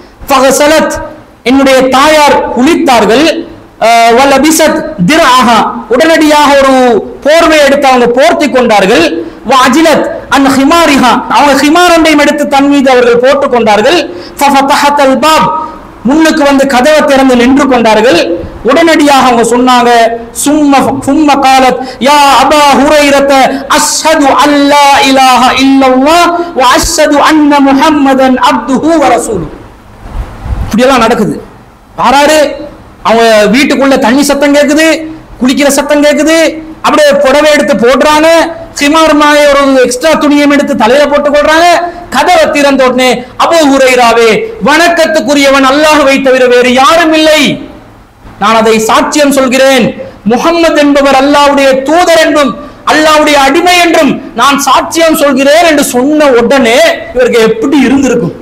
ஃபகசலத் என்னுடைய தாயார் குளித்தார்கள் அஹ், வலபிசத் திர்ஆஹா உடனடியாக ஒரு போர்வை எடுத்து அவங்க போர்த்தி கொண்டார்கள் வாஜிலத் அன் ஹிமாரிஹா அவங்க ஹிமாரண்டையும் எடுத்து தன் மீது அவர்கள் போட்டுக் கொண்டார்கள் ஃபஃபதஹத்தல் பாப் முன்னுக்கு வந்து கதவை திறந்து நின்று கொண்டார்கள் உடனடியாக அவங்க சொன்னாங்க சும்ம சும்ம காலத் யா அபா ஹுரைரத அஷ்ஹது அல்லா இலாஹ இல்லல்லாஹ் வ அஷ்ஹது அன்ன முஹம்மதன் அப்துஹு வ ரசூலுஹு இப்படியெல்லாம் நடக்குது யாராரு அவங்க வீட்டுக்குள்ள தண்ணி சத்தம் கேக்குது குளிக்கிற சத்தம் கேக்குது அப்படியே புடவை எடுத்து போடுறாங்க சிமார் மாய ஒரு எக்ஸ்ட்ரா துணியம் எடுத்து தலையில போட்டு கொள்றாங்க கதவை திறந்த உடனே அபு ஹுரைராவே வணக்கத்துக்குரியவன் அல்லாஹ்வை தவிர வேறு யாரும் இல்லை நான் அதை சாட்சியம் சொல்கிறேன் முகம்மது என்பவர் அல்லாஹ்வுடைய தூதர் என்றும் அல்லாஹ்வுடைய அடிமை என்றும் நான் சாட்சியம் சொல்கிறேன் என்று சொன்ன உடனே இவருக்கு எப்படி இருந்திருக்கும்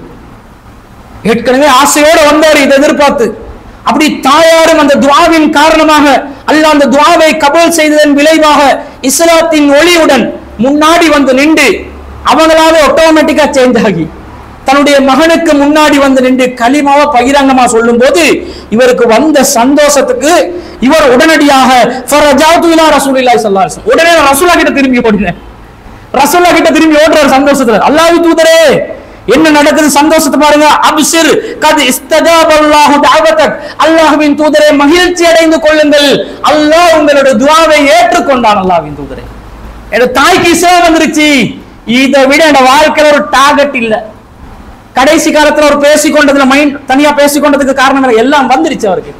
ஏற்கனவே ஆசையோட வந்தார் இதை எதிர்பார்த்து அப்படி தாயாரும் அந்த துவாவின் காரணமாக அல்லாஹ் அந்த துவாவை கபூல் செய்ததன் விளைவாக இஸ்லாத்தின் ஒளியுடன் முன்னாடி வந்து நின்று அவங்களாவே ஆட்டோமேட்டிக்கா சேஞ்ச் ஆகி தன்னுடைய மகனுக்கு முன்னாடி வந்து நின்று களிமாவை பகிரங்கமா சொல்லும் போது இவருக்கு வந்த சந்தோஷத்துக்கு இவர் உடனடியாக ஃபரஜாத்து இலா ரசூலில்லாஹி ஸல்லல்லாஹு அலைஹி வஸல்லம். உடனே நான் ரசூலா கிட்ட திரும்பி ஓடினேன் ரசூல்லா கிட்ட திரும்பி ஓடுறாரு சந்தோஷத்துல அல்லாஹ் தூதரே என்ன நடக்குது சந்தோஷத்தை பாருங்க அப்சிர் கத் இஸ்தஜாபல்லாஹு தஅவதக் அல்லாஹ்வின் தூதரே மகிழ்ச்சி அடைந்து கொள்ளுங்கள் அல்லாஹ் உங்களுடைய துஆவை ஏற்றுக்கொண்டான் அல்லாஹ்வின் தூதரே என் தாய்க்கு இஸ்லாம் வந்துருச்சு இதை விட என் வாழ்க்கையில ஒரு டார்கெட் இல்ல கடைசி காலத்துல ஒரு பேசிக்கொண்டதுல மைண்ட் தனியா பேசிக்கொண்டதுக்கு காரணம் என்ன? எல்லாம் வந்துருச்சு அவருக்கு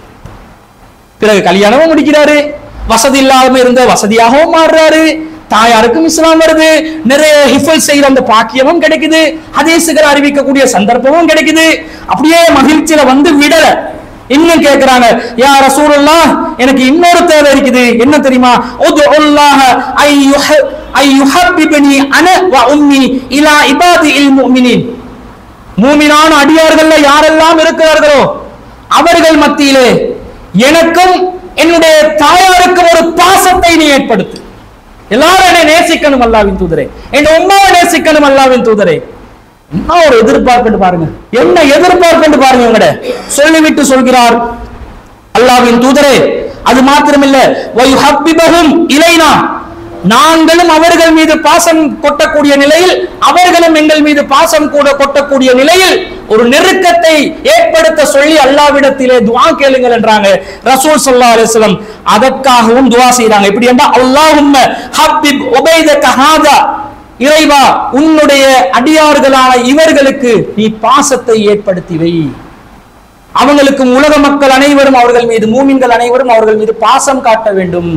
பிறகு கல்யாணமும் முடிக்கிறாரு வசதி இல்லாம இருந்த வசதியாகவும் மாறுறாரு தாயாருக்கும் இஸ்லாம் வருது நிறைய ஹிஃபல் செய்த அந்த பாக்கியமும் கிடைக்குது ஹதீசுகள் அறிவிக்கக்கூடிய சந்தர்ப்பமும் கிடைக்குது அப்படியே மகிழ்ச்சியில வந்து விடல இன்னும் கேக்குறாங்க யா ரசூலுல்லாஹ் எனக்கு இன்னொரு தேவை இருக்குது என்ன தெரியுமா உதுல்லாஹ ஐயுஹ ஐயுஹப்பிபனி அன வ உம்மி இலா இபாதில் முஃமினீன் மூமினான அடியார்கள்ல யாரெல்லாம் இருக்கிறார்களோ அவர்கள் மத்தியிலே எனக்கும் என்னுடைய தாயாருக்கும் ஒரு பாசத்தை நீ ஏற்படுத்து எல்லாரும் என்னை நேசிக்கணும் அல்லாவின் தூதரே என் உமாவை நேசிக்கணும் அல்லாவின் தூதரே என்ன ஒரு எதிர்பார்ப்பு பாருங்க என்ன எதிர்பார்ப்பு பாருங்க உங்கட சொல்லிவிட்டு சொல்கிறார் அல்லாவின் தூதரே அது மாத்திரமில்ல வயுஹப்பிபஹும் இலைனா நாங்களும் அவர்கள் மீது பாசம் கொட்டக்கூடிய நிலையில் அவர்களும் எங்கள் மீது பாசம் கூட கொட்டக்கூடிய நிலையில் ஒரு நெருக்கத்தை ஏற்படுத்த சொல்லி அல்லாவிடத்திலே துஆ கேளுங்கள் என்றாங்க ரசூல் ஸல்லல்லாஹு அலைஹி வஸல்லம் அதற்காகவும் துஆ செய்றாங்க எப்படி என்றா அல்லாஹும்ம ஹப்பிப் உபைதக ஹாதா இறைவா உன்னுடைய அடியார்களான இவர்களுக்கு நீ பாசத்தை ஏற்படுத்தி வை அவங்களுக்கும் உலக மக்கள் அனைவரும் அவர்கள் மீது மூமின்கள் அனைவரும் அவர்கள் மீது பாசம் காட்ட வேண்டும்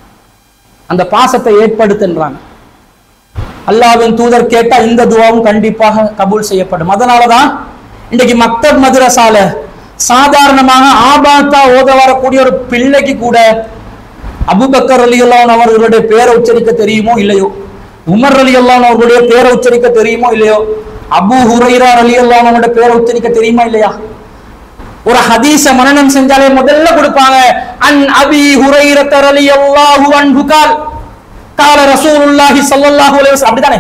அந்த பாசத்தை ஏற்படுத்துன்றாங்க அல்லாஹ்வின் தூதர் கேட்டா இந்த துவாவும் கண்டிப்பாக கபூல் செய்யப்படும் அதனாலதான் இன்னைக்கு மக்தப் மதுரசால சாதாரணமாக ஆபாத்தா ஓத வரக்கூடிய ஒரு பிள்ளைக்கு கூட அபுபக்கர் அலி அல்லான் அவர்களுடைய பேரை உச்சரிக்க தெரியுமோ இல்லையோ உமர் அலி அல்லான் அவர்களுடைய பேரை உச்சரிக்க தெரியுமோ இல்லையோ அபு ஹுரைரா அலி அல்லான் அவருடைய பேரை உச்சரிக்க தெரியுமா இல்லையா ஒரு ஹதீஸ மனனம் செஞ்சாலே முதல்ல கொடுப்பாங்க அன் அபி ஹுரைரத ரலியல்லாஹு அன்ஹு கால் கால ரசூலுல்லாஹி ஸல்லல்லாஹு அலைஹி வஸல்லம் அப்படிதானே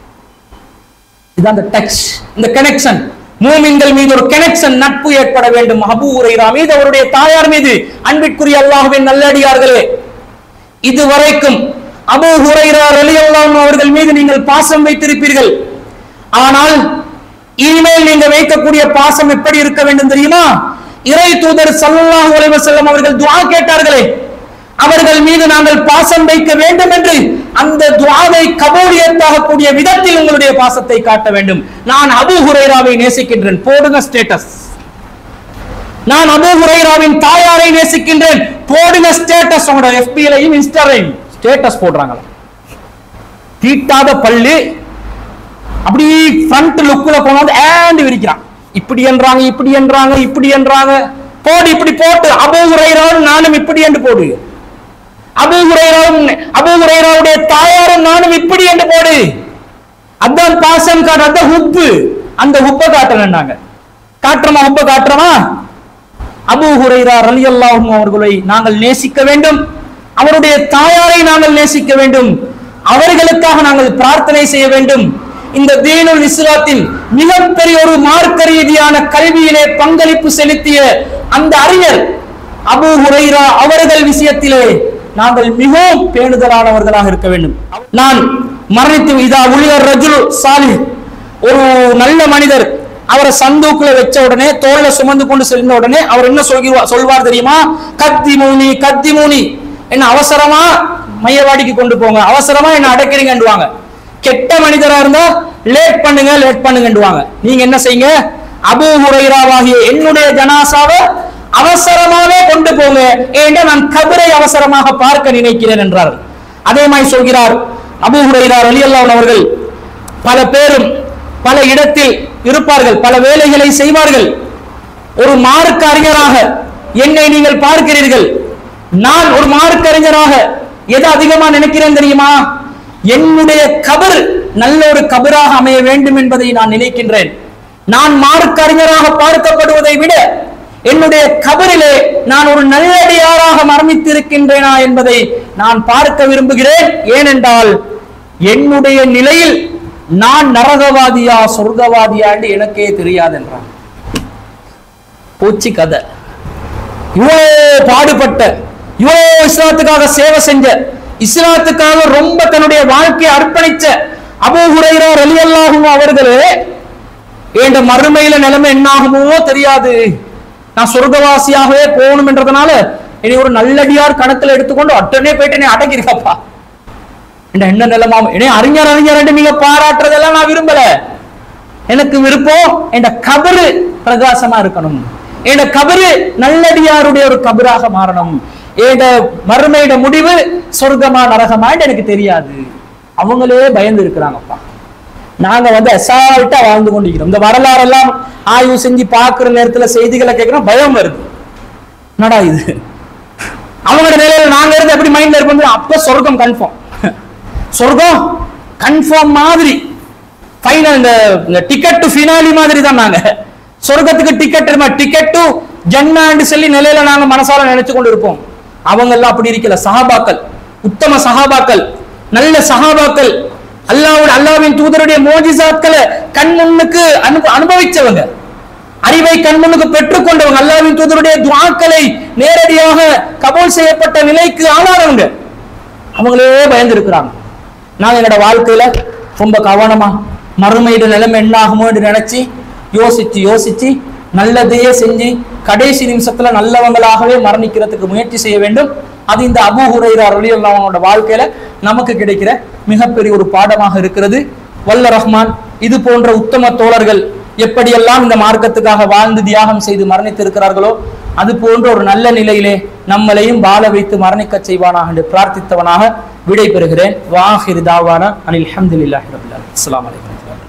இதான் அந்த டச் இந்த கனெக்ஷன் மூமின்கள் மீது ஒரு கனெக்ஷன் நட்பு ஏற்பட வேண்டும் அபூ ஹுரைரா மீது அவருடைய தாயார் மீது அன்பிற்குரிய அல்லாஹ்வின் நல்லடியார்களே இதுவரைக்கும் அபூ ஹுரைரா ரலியல்லாஹு அவர்கள் மீது நீங்கள் பாசம் வைத்திருப்பீர்கள் ஆனால் இனிமேல் நீங்க வைக்கக்கூடிய பாசம் எப்படி இருக்க வேண்டும் தெரியுமா இறை தூதர் ஸல்லல்லாஹு அலைஹி வஸல்லம் அவர்கள் துஆ கேட்டார்களே அவர்கள் மீது நாங்கள் பாசம் வைக்க வேண்டும் என்று அந்த துஆவை கபூலியத்தாகக்கூடிய விதத்தில் உங்களுடைய பாசத்தை காட்ட வேண்டும் நான் அபூ ஹுரைராவை நேசிக்கின்றேன் போடுங்க ஸ்டேட்டஸ் நான் அபூ ஹுரைராவின் தாயாரை நேசிக்கின்றேன் போடுங்க ஸ்டேட்டஸ் உங்களோட எஃபிலையும் இன்ஸ்டாலையும் ஸ்டேட்டஸ் போடுறாங்களா தீட்டாத பள்ளி அப்படி ஃப்ரண்ட் லுக்ல கொண்டாந்து ஏண்டு விரிக்கிறான் இப்படி என்றாங்க இப்படி என்றாங்க இப்படி என்றாங்க போடு இப்படி போட்டு அபூ ஹுரைராவும் நானும் இப்படி என்று போடு அபூ ஹுரைராவும் அபூ ஹுரைராவுடைய தாயாரும் நானும் இப்படி என்று போடு அதான் பாசம் காட்டு அதான் உப்பு அந்த உப்பை காட்டணும்னாங்க காட்டுறோமா உப்பை காட்டுறோமா அபூ ஹுரைரா ரலியல்லாஹு அவர்களை நாங்கள் நேசிக்க வேண்டும் அவருடைய தாயாரை நாங்கள் நேசிக்க வேண்டும் அவர்களுக்காக நாங்கள் பிரார்த்தனை செய்ய வேண்டும் இந்த தீனுல் இஸ்லாத்தின் மிகப்பெரிய ஒரு மார்க்க ரீதியான கல்வியிலே பங்களிப்பு செலுத்திய அந்த அறிஞர் அபூ ஹுரைரா அவர்கள் விஷயத்திலே நாங்கள் மிகவும் பேணுதலானவர்களாக இருக்க வேண்டும் நான் மரணித்து இதா உளியர் ரஜுல் சாலிஹ் ஒரு நல்ல மனிதர் அவரை சந்தூக்குல வச்ச உடனே தோல்ல சுமந்து கொண்டு செல்ல உடனே அவர் என்ன சொல்கிறார் சொல்வார் தெரியுமா கத்தி மூனி கத்தி மூனி என்ன அவசரமா மையவாடிக்கு கொண்டு போங்க அவசரமா என்ன அடைக்கிறீங்கன்றுவாங்க கெட்ட மனிதரா இருந்தா லேட் பண்ணுங்க லேட் பண்ணுங்கன்றுவாங்க நீங்க என்ன செய்யுங்க அபூ ஹுரைராவாகிய என்னுடைய ஜனாசாவை அவசரமாவே கொண்டு போங்க ஏன்னா நான் கபரை அவசரமாக பார்க்க நினைக்கிறேன் என்றார் அதே மாதிரி சொல்கிறார் அபூ ஹுரைரா ரலியல்லாஹு அவர்கள் பல பேரும் பல இடத்தில் இருப்பார்கள் பல வேலைகளை செய்வார்கள் ஒரு மார்க்க அறிஞராக என்னை நீங்கள் பார்க்கிறீர்கள் நான் ஒரு மார்க்க அறிஞராக எதை அதிகமா நினைக்கிறேன் தெரியுமா என்னுடைய கபர் நல்ல ஒரு கபராக அமைய வேண்டும் என்பதை நான் நினைக்கின்றேன் நான் மார்க்க அறிஞராக பார்க்கப்படுவதை விட என்னுடைய கபரிலே நான் ஒரு நல்லடியாராக மரணித்திருக்கின்றேனா என்பதை நான் பார்க்க விரும்புகிறேன் ஏனென்றால் என்னுடைய நிலையில் நான் நரகவாதியா சொர்க்கவாதியான்னு எனக்கே தெரியாது என்றான் போச்சு கதை இவ்வளோ பாடுபட்ட இவ்வளோ இஸ்லாத்துக்காக சேவை செஞ்ச இஸ்லாத்துக்காக ரொம்ப தன்னுடைய வாழ்க்கையை அர்ப்பணிச்ச அபூ ஹுரைரா ரலியல்லாஹு அவர்களே என்ற மறுமையில நிலைமை என்ன ஆகுமோ தெரியாது நான் சொர்க்கவாசியாகவே போகணும் என்றதுனால இனி ஒரு நல்லடியார் கணக்குல எடுத்துக்கொண்டு அட்டனே போயிட்டு என்னை அடங்கிருக்கப்பா என்ன என்ன நிலைமாம் என்னை அறிஞர் அறிஞர் நீங்க பாராட்டுறதெல்லாம் நான் விரும்பல எனக்கு விருப்பம் என் கபரு பிரகாசமா இருக்கணும் என் கபரு நல்லடியாருடைய ஒரு கபராக மாறணும் என் மறுமையிட முடிவு சொர்க்கமா நரகமான்னு எனக்கு தெரியாது அவங்களே பயந்து இருக்கிறாங்கப்பா நாங்க வந்து அசால்ட்டா வாழ்ந்து கொண்டிருக்கிறோம் இந்த வரலாறு எல்லாம் ஆய்வு செஞ்சு பார்க்கிற நேரத்துல செய்திகளை கேட்கிறோம் பயம் வருது என்னடா இது அவங்களோட நிலையில நாங்க இருந்து எப்படி மைண்ட்ல இருப்போம் அப்ப சொர்க்கம் கன்ஃபார்ம் சொர்க்கம் கன்ஃபார்ம் மாதிரி ஃபைனல் இந்த டிக்கெட் டு ஃபினாலி மாதிரி தான் நாங்க சொர்க்கத்துக்கு டிக்கெட் டிக்கெட் டு ஜன்னான்னு சொல்லி நிலையில நாங்க மனசால நினைச்சு கொண்டு இருப்போம் அவங்க எல்லாம் அப்படி இருக்கல சஹாபாக்கள் உத்தம சஹாபாக்கள் நல்ல சஹாபாக்கள் அல்லாவோட அல்லாவின் தூதருடைய மோஜிசாத்களை கண் முன்னுக்கு அனு அனுபவிச்சவங்க அறிவை கண்முன்னுக்கு பெற்றுக்கொண்டவங்க அல்லாவின் தூதருடைய துவாக்களை நேரடியாக கபூல் செய்யப்பட்ட நிலைக்கு ஆளானவங்க அவங்களே பயந்து இருக்கிறாங்க நாங்க எங்களோட வாழ்க்கையில ரொம்ப கவனமா மறுமையிட நிலைமை என்ன ஆகுமோ என்று நினைச்சு யோசிச்சு யோசிச்சு நல்லதையே செஞ்சு கடைசி நிமிஷத்துல நல்லவங்களாகவே மரணிக்கிறதுக்கு முயற்சி செய்ய வேண்டும் அது இந்த அபு ஹுரைரா ரலியல்லாஹுவோட வாழ்க்கையில நமக்கு கிடைக்கிற மிகப்பெரிய ஒரு பாடமாக இருக்கிறது வல்ல ரஹ்மான் இது போன்ற உத்தம தோழர்கள் எப்படியெல்லாம் இந்த மார்க்கத்துக்காக வாழ்ந்து தியாகம் செய்து மரணித்திருக்கிறார்களோ அது போன்ற ஒரு நல்ல நிலையிலே நம்மளையும் வாழ வைத்து மரணிக்க செய்வானாக என்று பிரார்த்தித்தவனாக விடை பெறுகிறேன் வாஹிர் தாவானா அனில் அஹமதுல்லாஹி ரபில் அஸ்லாம் வலைக்கம்